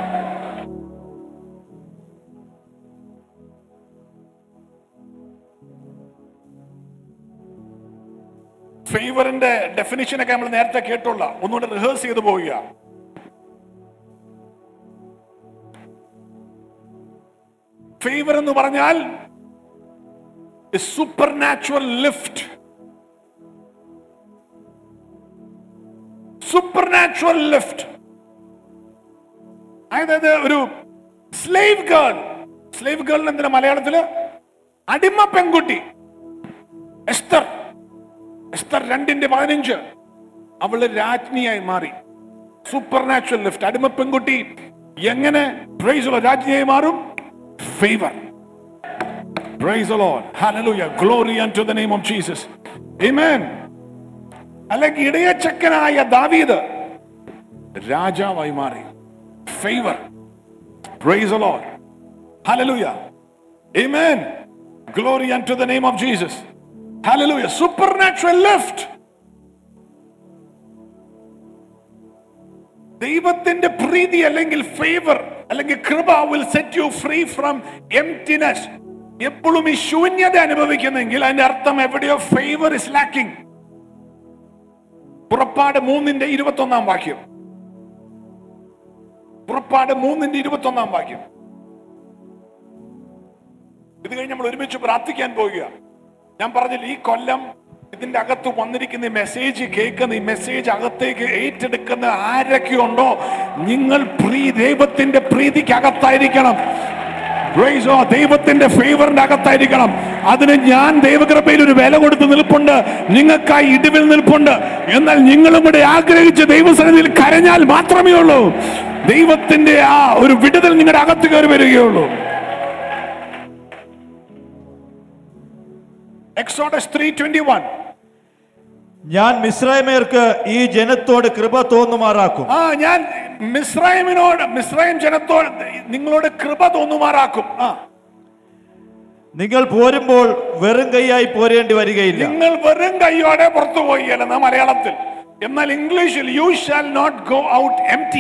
ഫേവറിന്റെ ഡെഫിനിഷൻ ഒക്കെ നമ്മൾ നേരത്തെ കേട്ടുള്ള ഒന്നുകൂടെ റിഹേഴ്സ് ചെയ്ത് പോവുക ഫേവർ എന്ന് പറഞ്ഞാൽ supernatural lift supernatural lift അതായത് ഒരു സ്ലേവ് ഗേൾ സ്ലേവ് ഗേൾ എന്തിനാ മലയാളത്തില് അടിമ പെൺകുട്ടി എസ്തർ എസ്തർ രണ്ടിന്റെ പതിനഞ്ച് അവള് രാജ്ഞിയായി മാറി സൂപ്പർ നാച്ചുറൽ ലിഫ്റ്റ് അടിമ പെൺകുട്ടി എങ്ങനെ പ്രൈസുള്ള രാജ്ഞിയായി മാറും favour Praise the Lord. Hallelujah. Glory unto the name of Jesus. Amen. അല്ലെങ്കിൽ ഇടയച്ചക്കനായ ദാവീദ് രാജാവായി മാറി favour praise the Lord. Hallelujah. Amen. Glory unto the name of Jesus. Hallelujah. Supernatural lift. ദൈവത്തിന്റെ പ്രീതി അല്ലെങ്കിൽ ഫേവർ അല്ലെങ്കിൽ കൃപ will set you free from emptiness എപ്പോഴും ഈ ശൂന്യത അനുഭവിക്കുന്നെങ്കിൽ അതിന്റെ അർത്ഥം എവിടെയോ ഫേവർ ഇസ് ലാക്കിംഗ് പുറപ്പാട് മൂന്നിന്റെ ഇരുപത്തി ഒന്നാം വാക്യം പുറപ്പാട് മൂന്നിന്റെ ഇരുപത്തി ഒന്നാം വാക്യം ഇത് കഴിഞ്ഞ് നമ്മൾ ഒരുമിച്ച് പ്രാർത്ഥിക്കാൻ പോവുക ഞാൻ പറഞ്ഞില്ല ഈ കൊല്ലം ഇതിന്റെ അകത്ത് വന്നിരിക്കുന്ന ഈ മെസ്സേജ് കേൾക്കുന്ന ഈ മെസ്സേജ് അകത്തേക്ക് ഏറ്റെടുക്കുന്ന ആരൊക്കെ ഉണ്ടോ നിങ്ങൾ പ്രീ ദൈവത്തിന്റെ പ്രീതിക്ക് അകത്തായിരിക്കണം Praise the Lord. ദൈവത്തിന്റെ ഫേവറിന്റെ അകത്തായിരിക്കണം അതിന് ഞാൻ ദൈവകൃപയിൽ ഒരു വില കൊടുത്ത് നിൽപ്പുണ്ട് നിങ്ങൾക്കായി ഇടിവിൽ നിൽപ്പുണ്ട് എന്നാൽ നിങ്ങളും കൂടെ ആഗ്രഹിച്ച് ദൈവസന്നിധിയിൽ കരഞ്ഞാൽ മാത്രമേ ഉള്ളൂ ദൈവത്തിന്റെ ആ ഒരു വിടുതൽ നിങ്ങളുടെ അകത്ത് കയറി വരികയുള്ളൂ എക്സോഡസ് ത്രീ ട്വന്റി വൺ ഞാൻ മിശ്രൈമേർക്ക് ഈ ജനത്തോട് കൃപ തോന്നുമാറാക്കും ആ ഞാൻ മിസ്രൈമിനോട് മിസ്രൈം ജനത്തോട് നിങ്ങളോട് കൃപ തോന്നുമാറാക്കും ആ നിങ്ങൾ പോരുമ്പോൾ വെറും കൈയായി പോരേണ്ടി വരികയില്ല നിങ്ങൾ വെറും കൈയോടെ പുറത്തു പോയില്ലെന്ന് മലയാളത്തിൽ എന്നാൽ ഇംഗ്ലീഷിൽ you shall not go out empty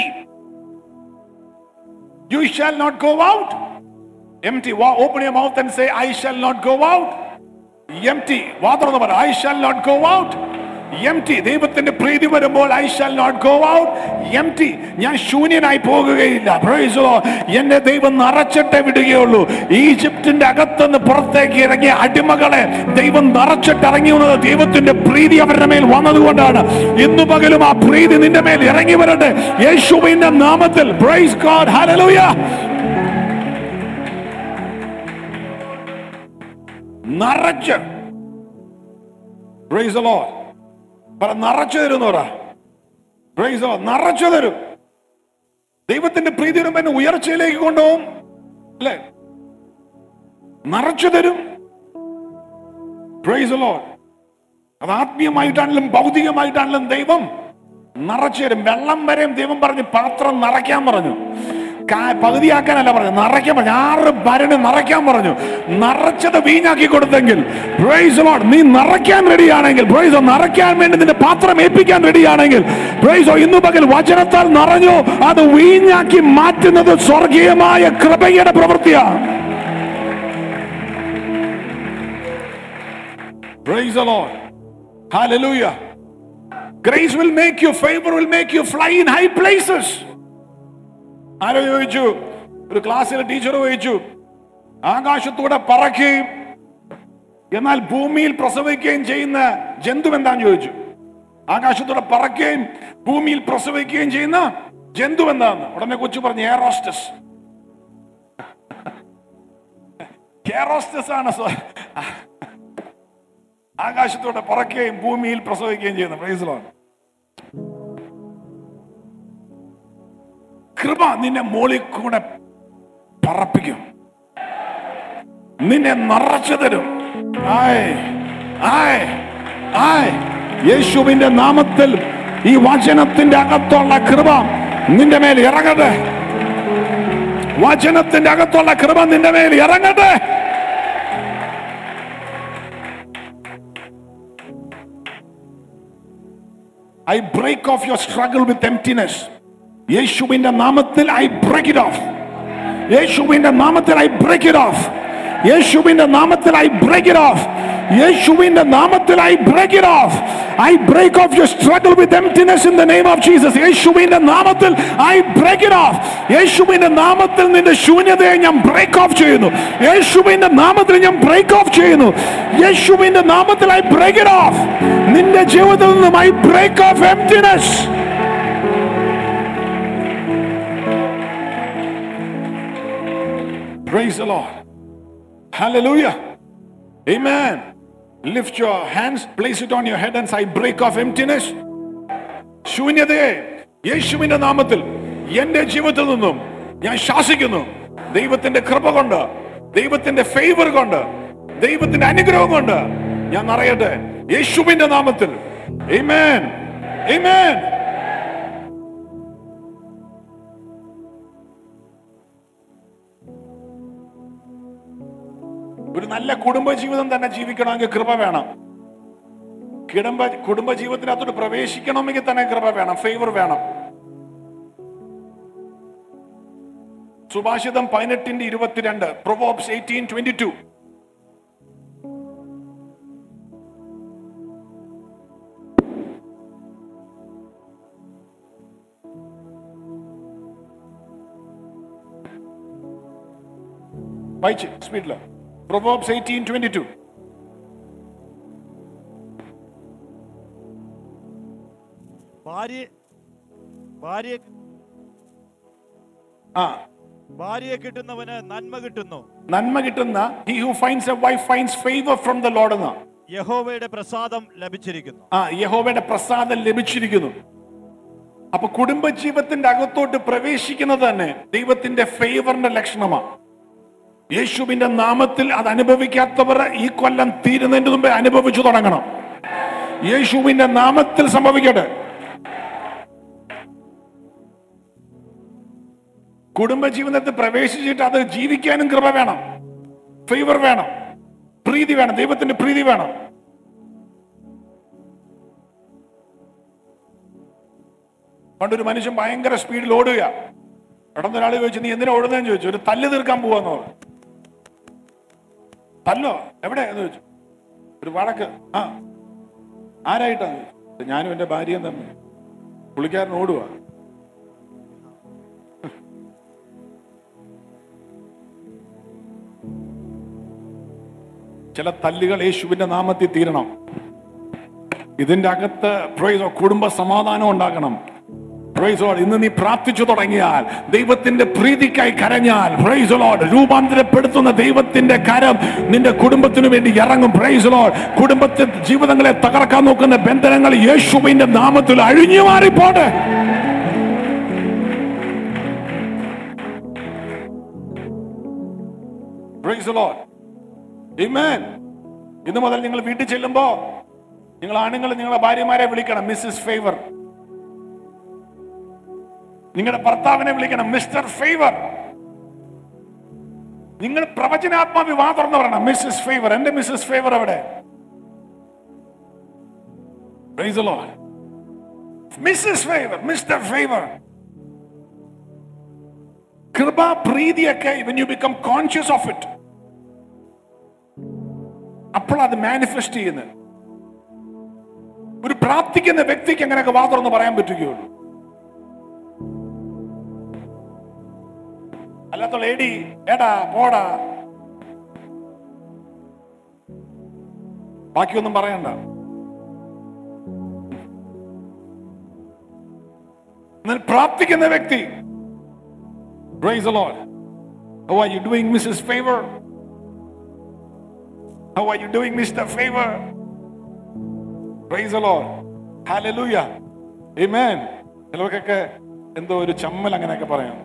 you shall not go out empty open you mouth and say I shall not go out empty വാ തുറന്ന് പറ I shall not go out empty ദൈവത്തിന്റെ പ്രീതി വരുമ്പോൾ I shall not go out empty ഞാൻ ശൂന്യനായി പോകുകയില്ല Praise the Lord. എന്നെ ദൈവം നിറച്ചിട്ടേ വിടുകയുള്ളൂ ഈജിപ്തിന്റെ അകത്തുനിന്ന് പുറത്തേക്ക് ഇറങ്ങിയ അടിമകളെ ദൈവം നിറച്ചിട്ട് ഇറങ്ങി വന്നത് ദൈവത്തിന്റെ പ്രീതി അവരുടെ മേൽ വന്നതുകൊണ്ടാണ് ഇന്നു പകലും ആ പ്രീതി നിന്റെ മേൽ ഇറങ്ങി വരട്ടെ യേശുവിന്റെ നാമത്തിൽ പ്രൈസ് ഗോഡ് ഹല്ലേലൂയ നിറച്ച് പ്രൈസ് the Lord. പറ നിറച്ചു തരും എന്ന് പറ പ്രൈസ് the Lord. നിറച്ചു തരും ദൈവത്തിന്റെ പ്രീതി വരുമ്പോ എന്നെ ഉയർച്ചയിലേക്ക് കൊണ്ടുപോകും അല്ലേ നിറച്ചു തരും പ്രൈസ് the Lord. അത് ആത്മീയമായിട്ടാണെങ്കിലും ഭൗതികമായിട്ടാണെങ്കിലും ദൈവം നിറച്ചു തരും വെള്ളം വരെയും ദൈവം പറഞ്ഞ് പാത്രം നിറയ്ക്കാൻ പറഞ്ഞു കാ- പകുതിയാക്കാനല്ല പറഞ്ഞു നിറയ്ക്കാൻ പറഞ്ഞു ആറ് ഭരണി നിറയ്ക്കാൻ പറഞ്ഞു നിറച്ചത് വീഞ്ഞാക്കി കൊടുത്തെങ്കിൽ പ്രൈസ് ലോഡ് നീ നിറയ്ക്കാൻ റെഡിയാണെങ്കിൽ പ്രൈസോ നിറയ്ക്കാൻ വേണ്ടി നിന്റെ പാത്രം ഏൽപ്പിക്കാൻ റെഡിയാണെങ്കിൽ പ്രൈസോ ഇന്നു പകൽ വചനത്താൽ നിറഞ്ഞു അത് വീഞ്ഞാക്കി മാറ്റുന്നത് സ്വർഗീയമായ കൃപയുടെ പ്രവൃത്തിയാണ് Praise the Lord. Hallelujah. Grace will make you, favor will make you fly in high places. ആരോ ചോദിച്ചു ഒരു ക്ലാസ്സിലെ ടീച്ചർ ചോദിച്ചു ആകാശത്തൂടെ പറക്കുകയും എന്നാൽ ഭൂമിയിൽ പ്രസവിക്കുകയും ചെയ്യുന്ന ജന്തു എന്താന്ന് ചോദിച്ചു ആകാശത്തൂടെ പറക്കുകയും ഭൂമിയിൽ പ്രസവിക്കുകയും ചെയ്യുന്ന ജന്തു എന്താന്ന് ഉടനെ കൊച്ചു പറഞ്ഞു എയറോസ്റ്റസ് എയറോസ്റ്റസ് ആണ് സ്വ- ആകാശത്തൂടെ പറക്കുകയും ഭൂമിയിൽ പ്രസവിക്കുകയും ചെയ്യുന്ന പ്രൈസിലാണ് കൃപ നിന്നെ മോളിൽ കൂടെ പറപ്പിക്കും നിന്നെ നിറച്ചു തരും ആയ് ആയ് ആയ് യേശുവിന്റെ നാമത്തിൽ ഈ വചനത്തിന്റെ അകത്തുള്ള കൃപ നിന്റെ മേൽ ഇറങ്ങട്ടെ വചനത്തിന്റെ അകത്തുള്ള കൃപ നിന്റെ മേൽ ഇറങ്ങട്ടെ I break off your struggle with emptiness യേശുവിന്റെ നാമത്തിൽ ഐ ബ്രേക്ക് ഇറ്റ് ഓഫ് യേശുവിന്റെ നാമത്തിൽ ഐ ബ്രേക്ക് ഇറ്റ് ഓഫ് യേശുവിന്റെ നാമത്തിൽ ഐ ബ്രേക്ക് ഇറ്റ് ഓഫ് യേശുവിന്റെ നാമത്തിൽ I break it off I break off your struggle with emptiness in the name of Jesus യേശുവിന്റെ നാമത്തിൽ ഐ ബ്രേക്ക് ഇറ്റ് ഓഫ് യേശുവിന്റെ നാമത്തിൽ നിന്റെ ശൂന്യതയെ ഞാൻ ബ്രേക്ക് ഓഫ് ചെയ്യുന്നു യേശുവിന്റെ നാമത്തിൽ ഞാൻ ബ്രേക്ക് ഓഫ് ചെയ്യുന്നു യേശുവിന്റെ നാമത്തിൽ ഐ ബ്രേക്ക് ഇറ്റ് ഓഫ് നിന്റെ ജീവിതത്തിൽ നിന്നും I break off emptiness Praise the Lord. Hallelujah. Amen. Lift your hands, place it on your head and say, I break off emptiness. ശൂന്യതയെ യേശുവിന്റെ നാമത്തിൽ എന്റെ ജീവിതത്തിൽ നിന്നും ഞാൻ ശാസിക്കുന്നു ദൈവത്തിന്റെ കൃപ കൊണ്ട് ദൈവത്തിന്റെ ഫേവർ കൊണ്ട് ദൈവത്തിന്റെ അനുഗ്രഹം കൊണ്ട് ഞാൻ നിറയട്ടെ യേശുവിന്റെ നാമത്തിൽ Amen. Amen. ഒരു നല്ല കുടുംബ ജീവിതം തന്നെ ജീവിക്കണമെങ്കിൽ കൃപ വേണം കുടുംബ കുടുംബ ജീവിതത്തിനകത്തോട്ട് പ്രവേശിക്കണമെങ്കിൽ തന്നെ കൃപ വേണം ഫേവർ വേണം സുഭാഷിതം പതിനെട്ടിന്റെ ഇരുപത്തിരണ്ട് പ്രൊവോബ്സ് എയ്റ്റീൻ ട്വന്റി ടു വായിച്ച് സ്പീഡില് പ്രൊവോബ്സ് എയ്റ്റീൻ ട്വന്റി ടു ഭാര്യ ഭാര്യ ആ ഭാര്യയെ കിട്ടുന്നവന് നന്മ കിട്ടുന്നു നന്മ കിട്ടുന്ന he who finds a wife finds favour from the Lord എന്ന യഹോവയുടെ പ്രസാദം ലഭിച്ചിരിക്കുന്നു ആ യഹോവയുടെ പ്രസാദം ലഭിച്ചിരിക്കുന്നു അപ്പൊ കുടുംബജീവിതത്തിന്റെ അകത്തോട്ട് പ്രവേശിക്കുന്നത് തന്നെ ദൈവത്തിന്റെ ഫേവറിന്റെ ലക്ഷണമാണ് യേശുവിന്റെ നാമത്തിൽ അത് അനുഭവിക്കാത്തവർ ഈ കൊല്ലം തീരുന്നതിന് മുമ്പേ അനുഭവിച്ചു തുടങ്ങണം യേശുവിന്റെ നാമത്തിൽ സംഭവിക്കട്ടെ കുടുംബജീവിതത്തിൽ പ്രവേശിച്ചിട്ട് അത് ജീവിക്കാനും കൃപ വേണം ഫേവർ വേണം പ്രീതി വേണം ദൈവത്തിന്റെ പ്രീതി വേണം പണ്ടൊരു മനുഷ്യൻ ഭയങ്കര സ്പീഡിൽ ഓടുക പെട്ടെന്ന് ഒരാൾ ചോദിച്ചു നീ എന്തിനാ ഓടുന്നതെന്ന് ചോദിച്ചു ഒരു തല്ല് തീർക്കാൻ പോവാന്ന് പറഞ്ഞു തല്ലോ എവിടെ എന്ന് ചോദിച്ചു ഒരു വഴക്ക് ആ ആരായിട്ടാന്ന് ചോദിച്ചു ഞാനും എന്റെ ഭാര്യയും തമ്മിൽ പുള്ളിക്കാരൻ ഓടുക ചില തല്ലുകൾ യേശുവിന്റെ നാമത്തിൽ തീരണം ഇതിന്റെ അകത്ത് പ്രൈസോ കുടുംബ സമാധാനം ഉണ്ടാക്കണം Praise the Lord. ഇന്ന് നീ പ്രാർത്ഥിച്ചു തുടങ്ങിയാൽ ദൈവത്തിന്റെ പ്രീതിക്കായി കരഞ്ഞാൽ പ്രൈസ് ലോഡ് രൂപാന്തരപ്പെടുത്തുന്ന ദൈവത്തിന്റെ കരം നിന്റെ കുടുംബത്തിനു വേണ്ടി ഇറങ്ങും പ്രൈസ് ലോഡ് കുടുംബത്തെ ജീവിതങ്ങളെ തകർക്കാൻ നോക്കുന്ന ബന്ധനങ്ങൾ യേശുവിന്റെ നാമത്തിൽ അഴിഞ്ഞു മാറിപ്പോട്ടെ പ്രൈസ് ലോഡ് Amen. ഇന്ന് മുതൽ നിങ്ങൾ വീട്ടിൽ ചെല്ലുമ്പോ നിങ്ങൾ ആണുങ്ങൾ നിങ്ങളെ ഭാര്യമാരെ വിളിക്കണം മിസ്സസ് ഫേവർ നിങ്ങളുടെ ഭർത്താവിനെ വിളിക്കണം മിസ്റ്റർ ഫേവർ നിങ്ങൾ പ്രവചനാത്മാവി വാ തുറന്ന് പറയണം മിസ്സസ് ഫേവർ എന്റെ മിസ്സസ് ഫേവർ എവിടെ മിസ്സസ് ഫേവർ മിസ്റ്റർ ഫേവർ കൃപ പ്രീതിയൊക്കെ when you become conscious of it അപ്പോൾ അത് മാനിഫെസ്റ്റ് ചെയ്യുന്നത് ഒരു പ്രാർത്ഥിക്കുന്ന വ്യക്തിക്ക് അങ്ങനെയൊക്കെ വാ തുറന്ന് പറയാൻ പറ്റുകയുള്ളൂ അല്ലാത്തുള്ള എടി എടാ പോടാ ബാക്കിയൊന്നും പറയണ്ട എന്നാൽ പ്രാർത്ഥിക്കുന്ന വ്യക്തി Praise the Lord. How are you doing, Mrs. Favor? How are you doing, Mr. Favor? Praise the Lord. Hallelujah. Amen. ചിലർക്കൊക്കെ എന്തോ ഒരു ചമ്മൽ അങ്ങനെയൊക്കെ പറയാം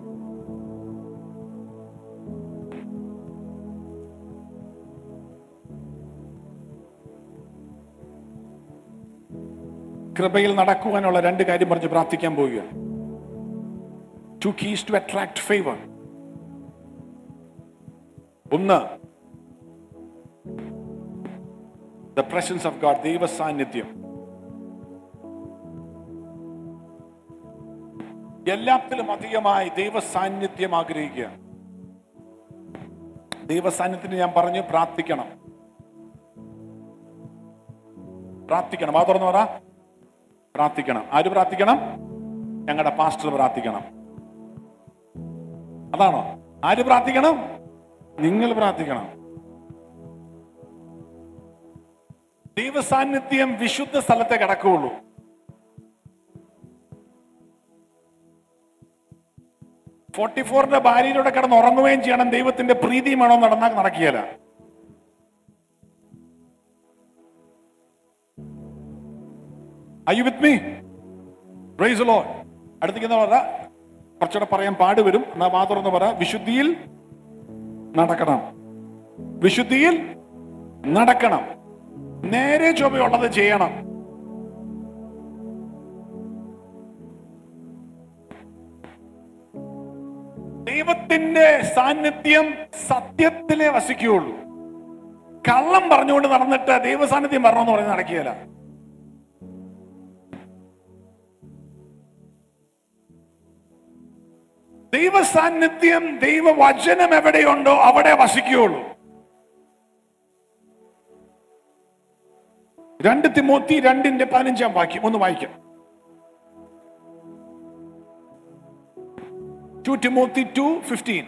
കൃപയിൽ നടക്കുവാനുള്ള രണ്ട് കാര്യം പറഞ്ഞ് പ്രാർത്ഥിക്കാൻ പോവുക two keys to attract favour ഒന്ന് ദ പ്രസൻസ് ഓഫ് ഗാഡ് ദൈവ സാന്നിധ്യം എല്ലാത്തിലും അധികമായി ദൈവ സാന്നിധ്യം ആഗ്രഹിക്കുക ദൈവ സാന്നിധ്യത്തിന് ഞാൻ പറഞ്ഞു പ്രാർത്ഥിക്കണം പ്രാർത്ഥിക്കണം ആ തുറന്നു പറ പ്രാർത്ഥിക്കണം ആര് പ്രാർത്ഥിക്കണം ഞങ്ങളുടെ പാസ്റ്റർ പ്രാർത്ഥിക്കണം അതാണോ ആര് പ്രാർത്ഥിക്കണം നിങ്ങൾ പ്രാർത്ഥിക്കണം ദൈവ സാന്നിധ്യം വിശുദ്ധ സ്ഥലത്തെ കിടക്കുകയുള്ളൂ ഫോർട്ടി ഫോറിന്റെ ഭാര്യയിലൂടെ കിടന്ന് ഉറങ്ങുകയും ചെയ്യണം ദൈവത്തിന്റെ പ്രീതിയും വേണോ നടന്നാൽ നടക്കിയല്ല Are you with me? Praise the Lord. അടുത്തേക്ക് എന്താ പറ കുറച്ചുകൂടെ പറയാൻ പാട് വരും എന്നാ വാ തുറന്ന് പറ വിശുദ്ധിയിൽ നടക്കണം വിശുദ്ധിയിൽ നടക്കണം നേരെ ചൊവ്വയുള്ളത് ചെയ്യണം ദൈവത്തിന്റെ സാന്നിധ്യം സത്യത്തിലെ വസിക്കുകയുള്ളൂ കള്ളം പറഞ്ഞുകൊണ്ട് നടന്നിട്ട് ദൈവ സാന്നിധ്യം വരണമെന്ന് പറഞ്ഞ് നടക്കുകയില്ല ദൈവ സാന്നിധ്യം ദൈവവചനം എവിടെയുണ്ടോ അവിടെ വസിക്കുകയുള്ളൂ രണ്ട് തിമോത്തി രണ്ടിന്റെ പതിനഞ്ചാം വാക്യം ഒന്ന് വായിക്കാം ടു തിമോത്തി ടു ഫിഫ്റ്റീൻ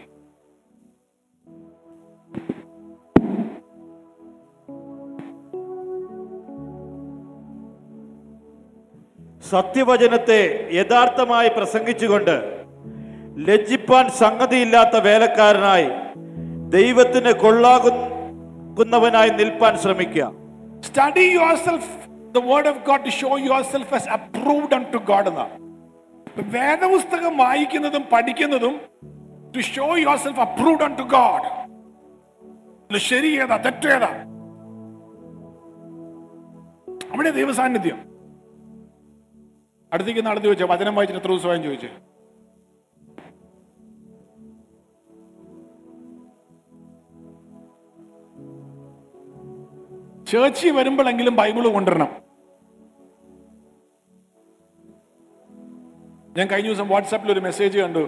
സത്യവചനത്തെ യഥാർത്ഥമായി പ്രസംഗിച്ചുകൊണ്ട് ലജ്ജിപ്പാൻ സംഗതിയില്ലാത്ത വേലക്കാരനായി ദൈവത്തിന് കൊള്ളാകുന്നവനായി നിൽപ്പാൻ ശ്രമിക്കുക study yourself the word of God to show yourself as approved unto God എന്ന വേദപുസ്തകം വായിക്കുന്നതും പഠിക്കുന്നതും to show yourself approved unto God ശരി ഏതാ തെറ്റേതാ അവിടെ ദൈവസാന്നിധ്യം അടുത്തേക്ക് നടത്തി ചോദിച്ചോ വചനം വായിച്ചിട്ട് എത്ര ദിവസമായും ചോദിച്ചേ ചേർച്ചിൽ വരുമ്പോഴെങ്കിലും ബൈബിള് കൊണ്ടുവരണം ഞാൻ കഴിഞ്ഞ ദിവസം വാട്സാപ്പിൽ ഒരു മെസ്സേജ് കണ്ടു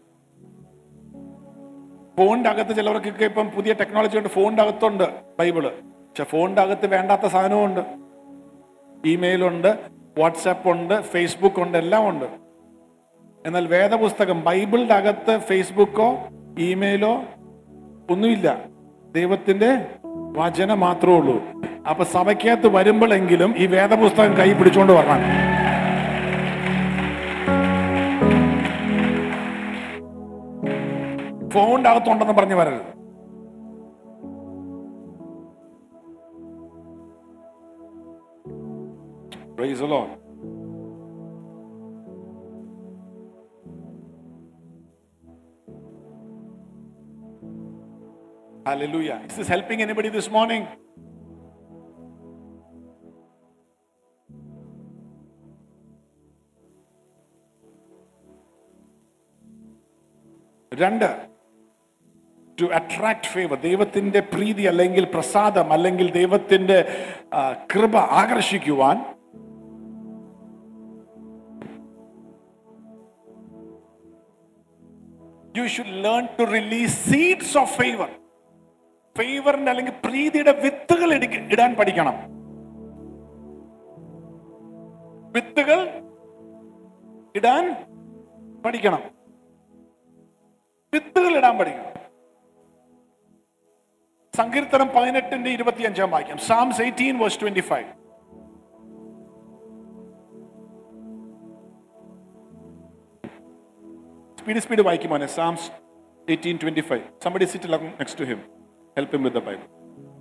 ഫോണിന്റെ അകത്ത് ചിലവർക്കൊക്കെ ഇപ്പം പുതിയ ടെക്നോളജി ഉണ്ട് ഫോണിന്റെ അകത്തുണ്ട് ബൈബിള് പക്ഷെ ഫോണിന്റെ അകത്ത് വേണ്ടാത്ത സാധനവും ഉണ്ട് ഇമെയിലുണ്ട് വാട്സാപ്പ് ഉണ്ട് ഫേസ്ബുക്ക് ഉണ്ട് എല്ലാം ഉണ്ട് എന്നാൽ വേദപുസ്തകം ബൈബിളിന്റെ അകത്ത് ഫേസ്ബുക്കോ ഇമെയിലോ ഒന്നുമില്ല ദൈവത്തിന്റെ വചനം മാത്രമേ ഉള്ളൂ അപ്പൊ സഭയ്ക്കകത്ത് വരുമ്പോഴെങ്കിലും ഈ വേദപുസ്തകം കൈ പിടിച്ചോണ്ട് വരണം ഫോണിന്റെ അകത്തുണ്ടെന്ന് പറഞ്ഞു വരരുത് Praise the Lord. Hallelujah. Is this helping anybody this morning? രണ്ട് ടു അട്രാക്ട് ഫേവർ ദൈവത്തിന്റെ പ്രീതി അല്ലെങ്കിൽ പ്രസാദം അല്ലെങ്കിൽ ദൈവത്തിന്റെ ആ, കൃപ ആകർഷിക്കുവാൻ you should learn to release seeds of favour ഫേവറിന്റെ അല്ലെങ്കിൽ പ്രീതിയുടെ വിത്തുകൾ ഇടിക്ക- ഇടാൻ പഠിക്കണം വിത്തുകൾ ഇടാൻ പഠിക്കണം വിത്തുകൾ ഇടാൻ പഠിക്കണം സങ്കീർത്തനം പതിനെട്ടിന്റെ ഇരുപത്തിയഞ്ചാം വാക്യം Psalms eighteen verse twenty five speed speed വായിക്കും മോനെ Psalms eighteen twenty five somebody sit next to him help him with the Bible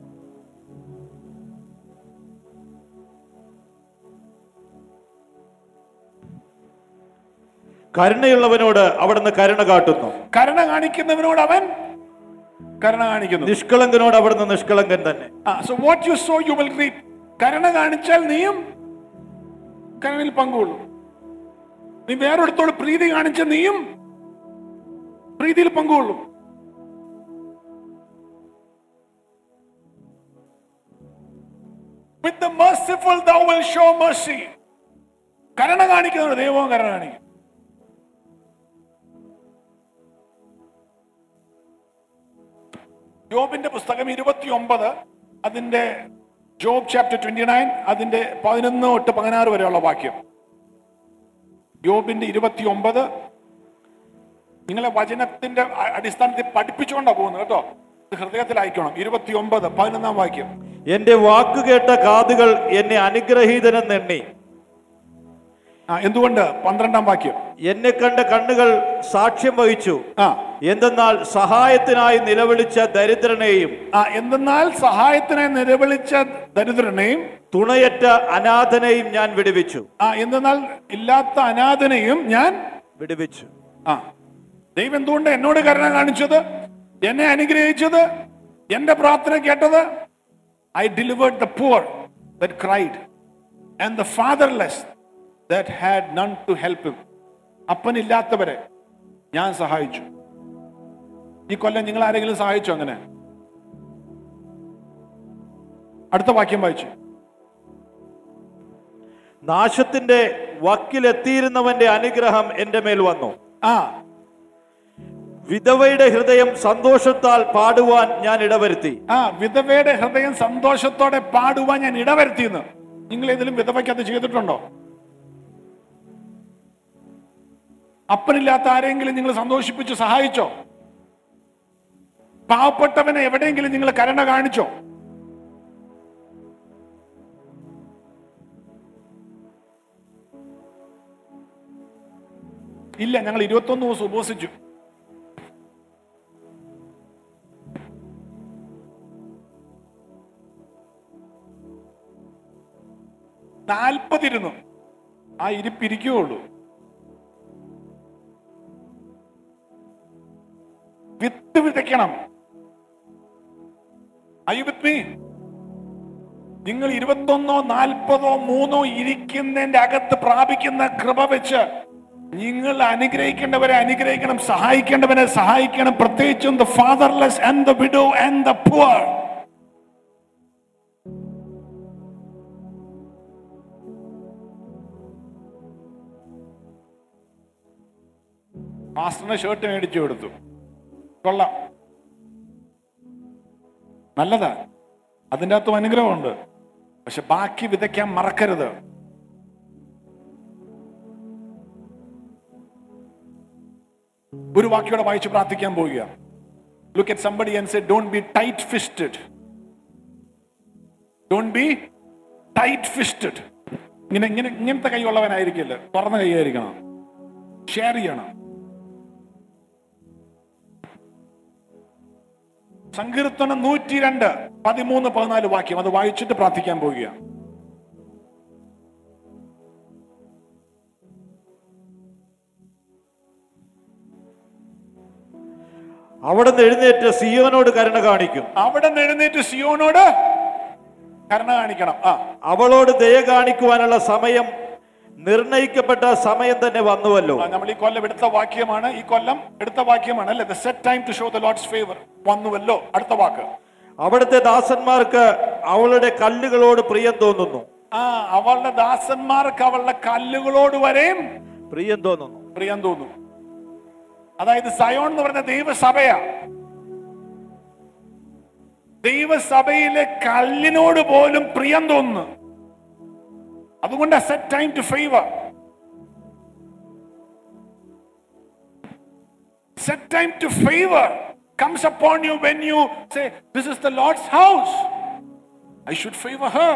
കരുണയുള്ളവനോട് അവിടുന്ന് കരുണ കാട്ടുന്നു കരുണ കാണിക്കുന്നവനോട് അവൻ കരുണ കാണിക്കുന്നു നിഷ്കളങ്കനോട് അവിടുന്ന് നിഷ്കളങ്കൻ തന്നെ so what you sow you will reap കരുണ കാണിച്ചാൽ നീയും കരുണയിൽ പങ്കുകൊള്ളും നീ വേറൊരിടത്തോട് പ്രീതി കാണിച്ച നീയും പ്രീതിയിൽ പങ്കുകൊള്ളും With the merciful thou will show mercy. കരുണ കാണിക്കുന്നവർ ദൈവവും കരുണ കാണിക്കും യോബിന്റെ പുസ്തകം ഇരുപത്തി ഒമ്പത് അതിന്റെ ജോബ് ചാപ്റ്റർ ട്വന്റി നയൻ അതിന്റെ പതിനൊന്ന് തൊട്ട് പതിനാറ് വരെയുള്ള വാക്യം യോബിന്റെ ഇരുപത്തി ഒമ്പത് നിങ്ങളെ വചനത്തിന്റെ അ- അടിസ്ഥാനത്തിൽ പഠിപ്പിച്ചുകൊണ്ടാണ് പോകുന്നത് കേട്ടോ ഇത് ഹൃദയത്തിലായിക്കണം ഇരുപത്തി ഒമ്പത് പതിനൊന്നാം വാക്യം എന്റെ വാക്കുകേട്ട കാതുകൾ എന്നെ അനുഗ്രഹീതനെന്നെണ്ണി ആ എന്തുകൊണ്ട് പന്ത്രണ്ടാം വാക്യം എന്നെ കണ്ട കണ്ണുകൾ സാക്ഷ്യം വഹിച്ചു ആ എന്തെന്നാൽ സഹായത്തിനായി നിലവിളിച്ച ദരിദ്രനെയും ആ എന്തെന്നാൽ സഹായത്തിനായി നിലവിളിച്ച ദരിദ്രനെയും തുണയറ്റ അനാഥനെയും ഞാൻ വിടുവിച്ചു ആ എന്തെന്നാൽ ഇല്ലാത്ത അനാഥനെയും ഞാൻ വിടുവിച്ചു ആ ദൈവം എന്തുകൊണ്ട് എന്നോട് കരുണ കാണിച്ചത് എന്നെ അനുഗ്രഹിച്ചത് എന്റെ പ്രാർത്ഥന കേട്ടത് I delivered the poor that cried and the fatherless that had none to help him അപ്പനില്ലാത്തവരെ ഞാൻ സഹായിച്ചു ഈ കൊല്ലം നിങ്ങൾ ആരെങ്കിലും സഹായിച്ചോ അങ്ങനെ അടുത്ത വാക്യം വായിച്ചു നാശത്തിന്റെ വക്കിലെത്തിയിരുന്നവന്റെ അനുഗ്രഹം എന്റെ മേൽ വന്നു ആ വിധവയുടെ ഹൃദയം സന്തോഷത്താൽ പാടുവാൻ ഞാൻ ഇടവരുത്തി ആ വിധവയുടെ ഹൃദയം സന്തോഷത്തോടെ പാടുവാൻ ഞാൻ ഇടവരുത്തിയെന്ന് നിങ്ങൾ ഏതെങ്കിലും വിധവയ്ക്ക് അത് ചെയ്തിട്ടുണ്ടോ അപ്പനില്ലാത്ത ആരെങ്കിലും നിങ്ങൾ സന്തോഷിപ്പിച്ച് സഹായിച്ചോ പാവപ്പെട്ടവനെ എവിടെയെങ്കിലും നിങ്ങൾ കരുണ കാണിച്ചോ ഇല്ല ഞങ്ങൾ ഇരുപത്തൊന്ന് ദിവസം ഉപവസിച്ചു നാൽപ്പതിരുന്നു ആ ഇരിപ്പിരിക്കുകയുള്ളൂ വിത്ത് വിതയ്ക്കണം Are you with me? നിങ്ങൾ ഇരുപത്തൊന്നോ നാൽപ്പതോ മൂന്നോ ഇരിക്കുന്നതിന്റെ അകത്ത് പ്രാപിക്കുന്ന കൃപ വെച്ച് നിങ്ങൾ അനുഗ്രഹിക്കേണ്ടവരെ അനുഗ്രഹിക്കണം സഹായിക്കേണ്ടവരെ സഹായിക്കണം പ്രത്യേകിച്ചും the fatherless and the widow and the poor മാസ്റ്ററിന് ഷർട്ട് മേടിച്ചു കൊടുത്തു കൊള്ളാം നല്ലതാ അതിൻ്റെ അകത്തും അനുഗ്രഹമുണ്ട് പക്ഷെ ബാക്കി വിതയ്ക്കാൻ മറക്കരുത് ഒരു വാക്യോടെ വായിച്ച് പ്രാർത്ഥിക്കാൻ പോവുക look at somebody and say don't be tight fisted don't be tight fisted ഇങ്ങനെ ഇങ്ങനെ ഇങ്ങനത്തെ കൈയുള്ളവനായിരിക്കില്ല തുറന്ന കൈയായിരിക്കണം ഷെയർ ചെയ്യണം സങ്കീർത്തനം നൂറ്റി രണ്ട് പതിമൂന്ന് പതിനാല് വാക്യം അത് വായിച്ചിട്ട് പ്രാർത്ഥിക്കാൻ പോവുക അവിടുന്ന് എഴുന്നേറ്റ് സിയോനോട് കരുണ കാണിക്കും അവിടെ നിന്ന് എഴുന്നേറ്റ് സിയോനോട് കരുണ കാണിക്കണം ആ അവളോട് ദയ കാണിക്കുവാനുള്ള സമയം നിർണയിക്കപ്പെട്ട സമയം തന്നെ വന്നുവല്ലോ ആ, നമ്മൾ ഈ കൊല്ലം എടുത്ത വാക്യമാണ് ഈ കൊല്ലം എടുത്ത വാക്യമാണ് അല്ലെ the set time to show the Lord's favour വന്നുവല്ലോ അടുത്ത വാക്ക് അവിടുത്തെ ദാസന്മാർക്ക് അവളുടെ കല്ലുകളോട് പ്രിയം തോന്നുന്നു ആ അവളുടെ ദാസന്മാർക്ക് അവളുടെ കല്ലുകളോട് വരെയും പ്രിയം തോന്നുന്നു പ്രിയം തോന്നും അതായത് സയോൺ എന്ന് പറഞ്ഞ ദൈവസഭയാ ദൈവസഭയിലെ കല്ലിനോട് പോലും പ്രിയം തോന്നുന്നു അതുകൊണ്ട് set time to favour Set time to favor comes upon you when you say, This is the Lord's house. I should favor her.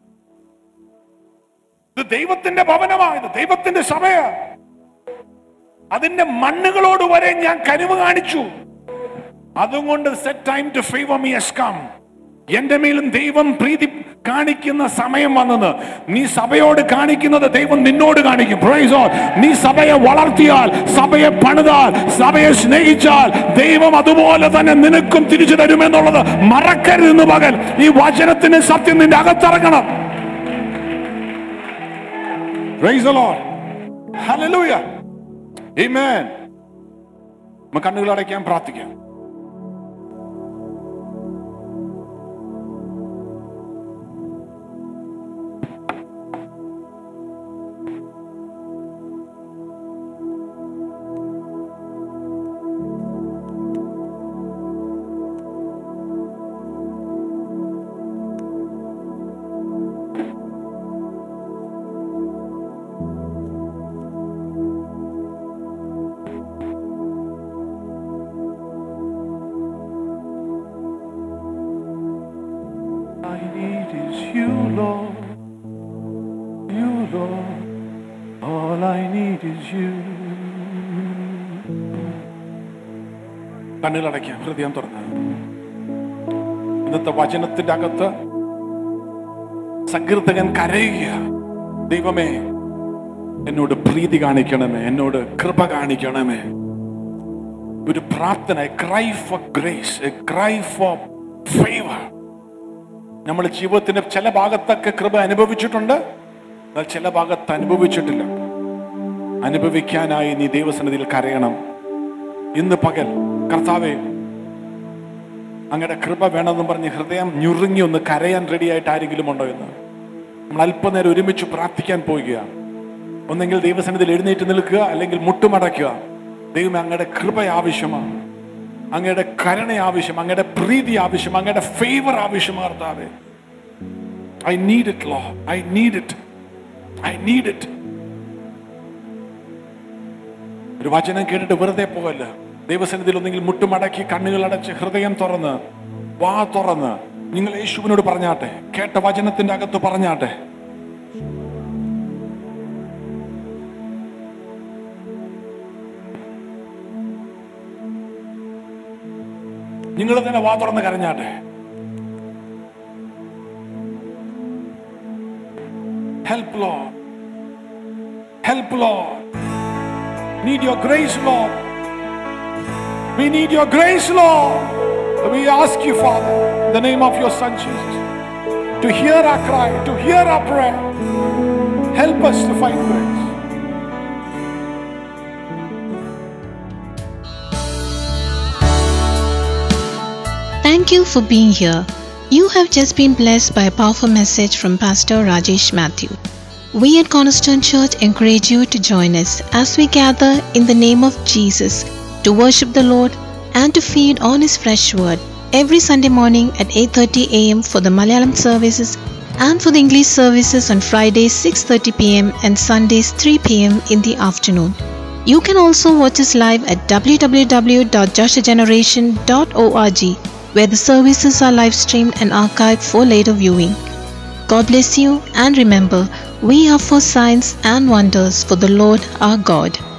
ഇത് ദൈവത്തിന്റെ ഭവനമാണ് ഇത് ദൈവത്തിന്റെ സഭയാ അതിന്റെ മണ്ണുകളോട് വരെ ഞാൻ കനിവ് കാണിച്ചു അതുകൊണ്ട് set time to favour me is come എന്റെ മേലും ദൈവം പ്രീതി കാണിക്കുന്ന സമയം വന്നത് നീ സഭയോട് കാണിക്കുന്നത് ദൈവം നിന്നോട് കാണിക്കും Praise God. നീ സഭയെ വളർത്തിയാൽ സഭയെ പണിതാൽ സഭയെ സ്നേഹിച്ചാൽ ദൈവം അതുപോലെ തന്നെ നിനക്കും തിരിച്ചു തരുമെന്നുള്ളത് മറക്കരുതെന്ന് പകൽ ഈ വചനത്തിന്റെ സത്യം നിന്റെ അകത്തിറങ്ങണം Praise the Lord. Hallelujah. Amen. നമുക്ക് കണ്ണുകൾ അടയ്ക്കാൻ പ്രാർത്ഥിക്കാം I need is you, Lord. You, Lord. All I need is you. കണ്ണുകൾ അടയ്ക്കാം ഹൃദയം തുറന്ന് ഇന്നത്തെ വചനത്തിന്റെ അകത്ത് സങ്കീർത്തകൻ കരയുക ദൈവമേ എന്നോട് പ്രീതി കാണിക്കണമേ എന്നോട് കൃപ കാണിക്കണമേ ഒരു പ്രാർത്ഥന cry for grace a cry for favour നമ്മൾ ജീവിതത്തിന്റെ ചില ഭാഗത്തൊക്കെ കൃപ അനുഭവിച്ചിട്ടുണ്ട് എന്നാൽ ചില ഭാഗത്ത് അനുഭവിച്ചിട്ടില്ല അനുഭവിക്കാനായി നീ ദൈവസന്നിധിയിൽ കരയണം ഇന്ന് പകൽ കർത്താവെ അങ്ങയുടെ കൃപ വേണമെന്ന് പറഞ്ഞ് ഹൃദയം ഞുറുങ്ങി ഒന്ന് കരയാൻ റെഡി ആയിട്ട് ആരെങ്കിലും ഉണ്ടോ എന്ന് നമ്മൾ അല്പനേരം ഒരുമിച്ച് പ്രാർത്ഥിക്കാൻ പോവുകയാണ് ഒന്നെങ്കിൽ ദൈവസന്നിധിയിൽ എഴുന്നേറ്റ് നിൽക്കുക അല്ലെങ്കിൽ മുട്ടുമടക്കുക ദൈവം അങ്ങയുടെ കൃപ ആവശ്യമാണ് അങ്ങയുടെ കരുണ ആവശ്യം അങ്ങയുടെ പ്രീതി ആവശ്യം അങ്ങയുടെ ഫേവർ ആവശ്യമാണ് കർത്താവേ I need it Lord I need it I need it ഒരു വചനം കേട്ടിട്ട് വെറുതെ പോകല്ല ദൈവസന്നിധിയിൽ ഒന്നെങ്കിൽ മുട്ടുമടക്കി കണ്ണുകൾ അടച്ച് ഹൃദയം തുറന്ന് വാ തുറന്ന് നിങ്ങൾ യേശുവിനോട് പറഞ്ഞാട്ടെ കേട്ട വചനത്തിന്റെ അകത്ത് പറഞ്ഞാട്ടെ നിങ്ങൾ തന്നെ വാ തുറന്ന് കരഞ്ഞാട്ടെ help Lord help Lord need your grace, Lord. We need your grace, Lord. We ask you, Father, in the name of your Son Jesus, to hear our cry, to hear our prayer. Help us to find grace. Thank you for being here. You have just been blessed by a powerful message from Pastor Rajesh Matthew. We at Cornerstone Church encourage you to join us as we gather in the name of Jesus to worship the Lord and to feed on his fresh word every Sunday morning at 8:30 a.m. for the Malayalam services and for the English services on Fridays 6:30 p.m. and Sundays 3 p.m. in the afternoon. You can also watch us live at www.joshageneration.org where the services are live streamed and archived for later viewing. God bless you and remember, we are for signs and wonders for the Lord our God.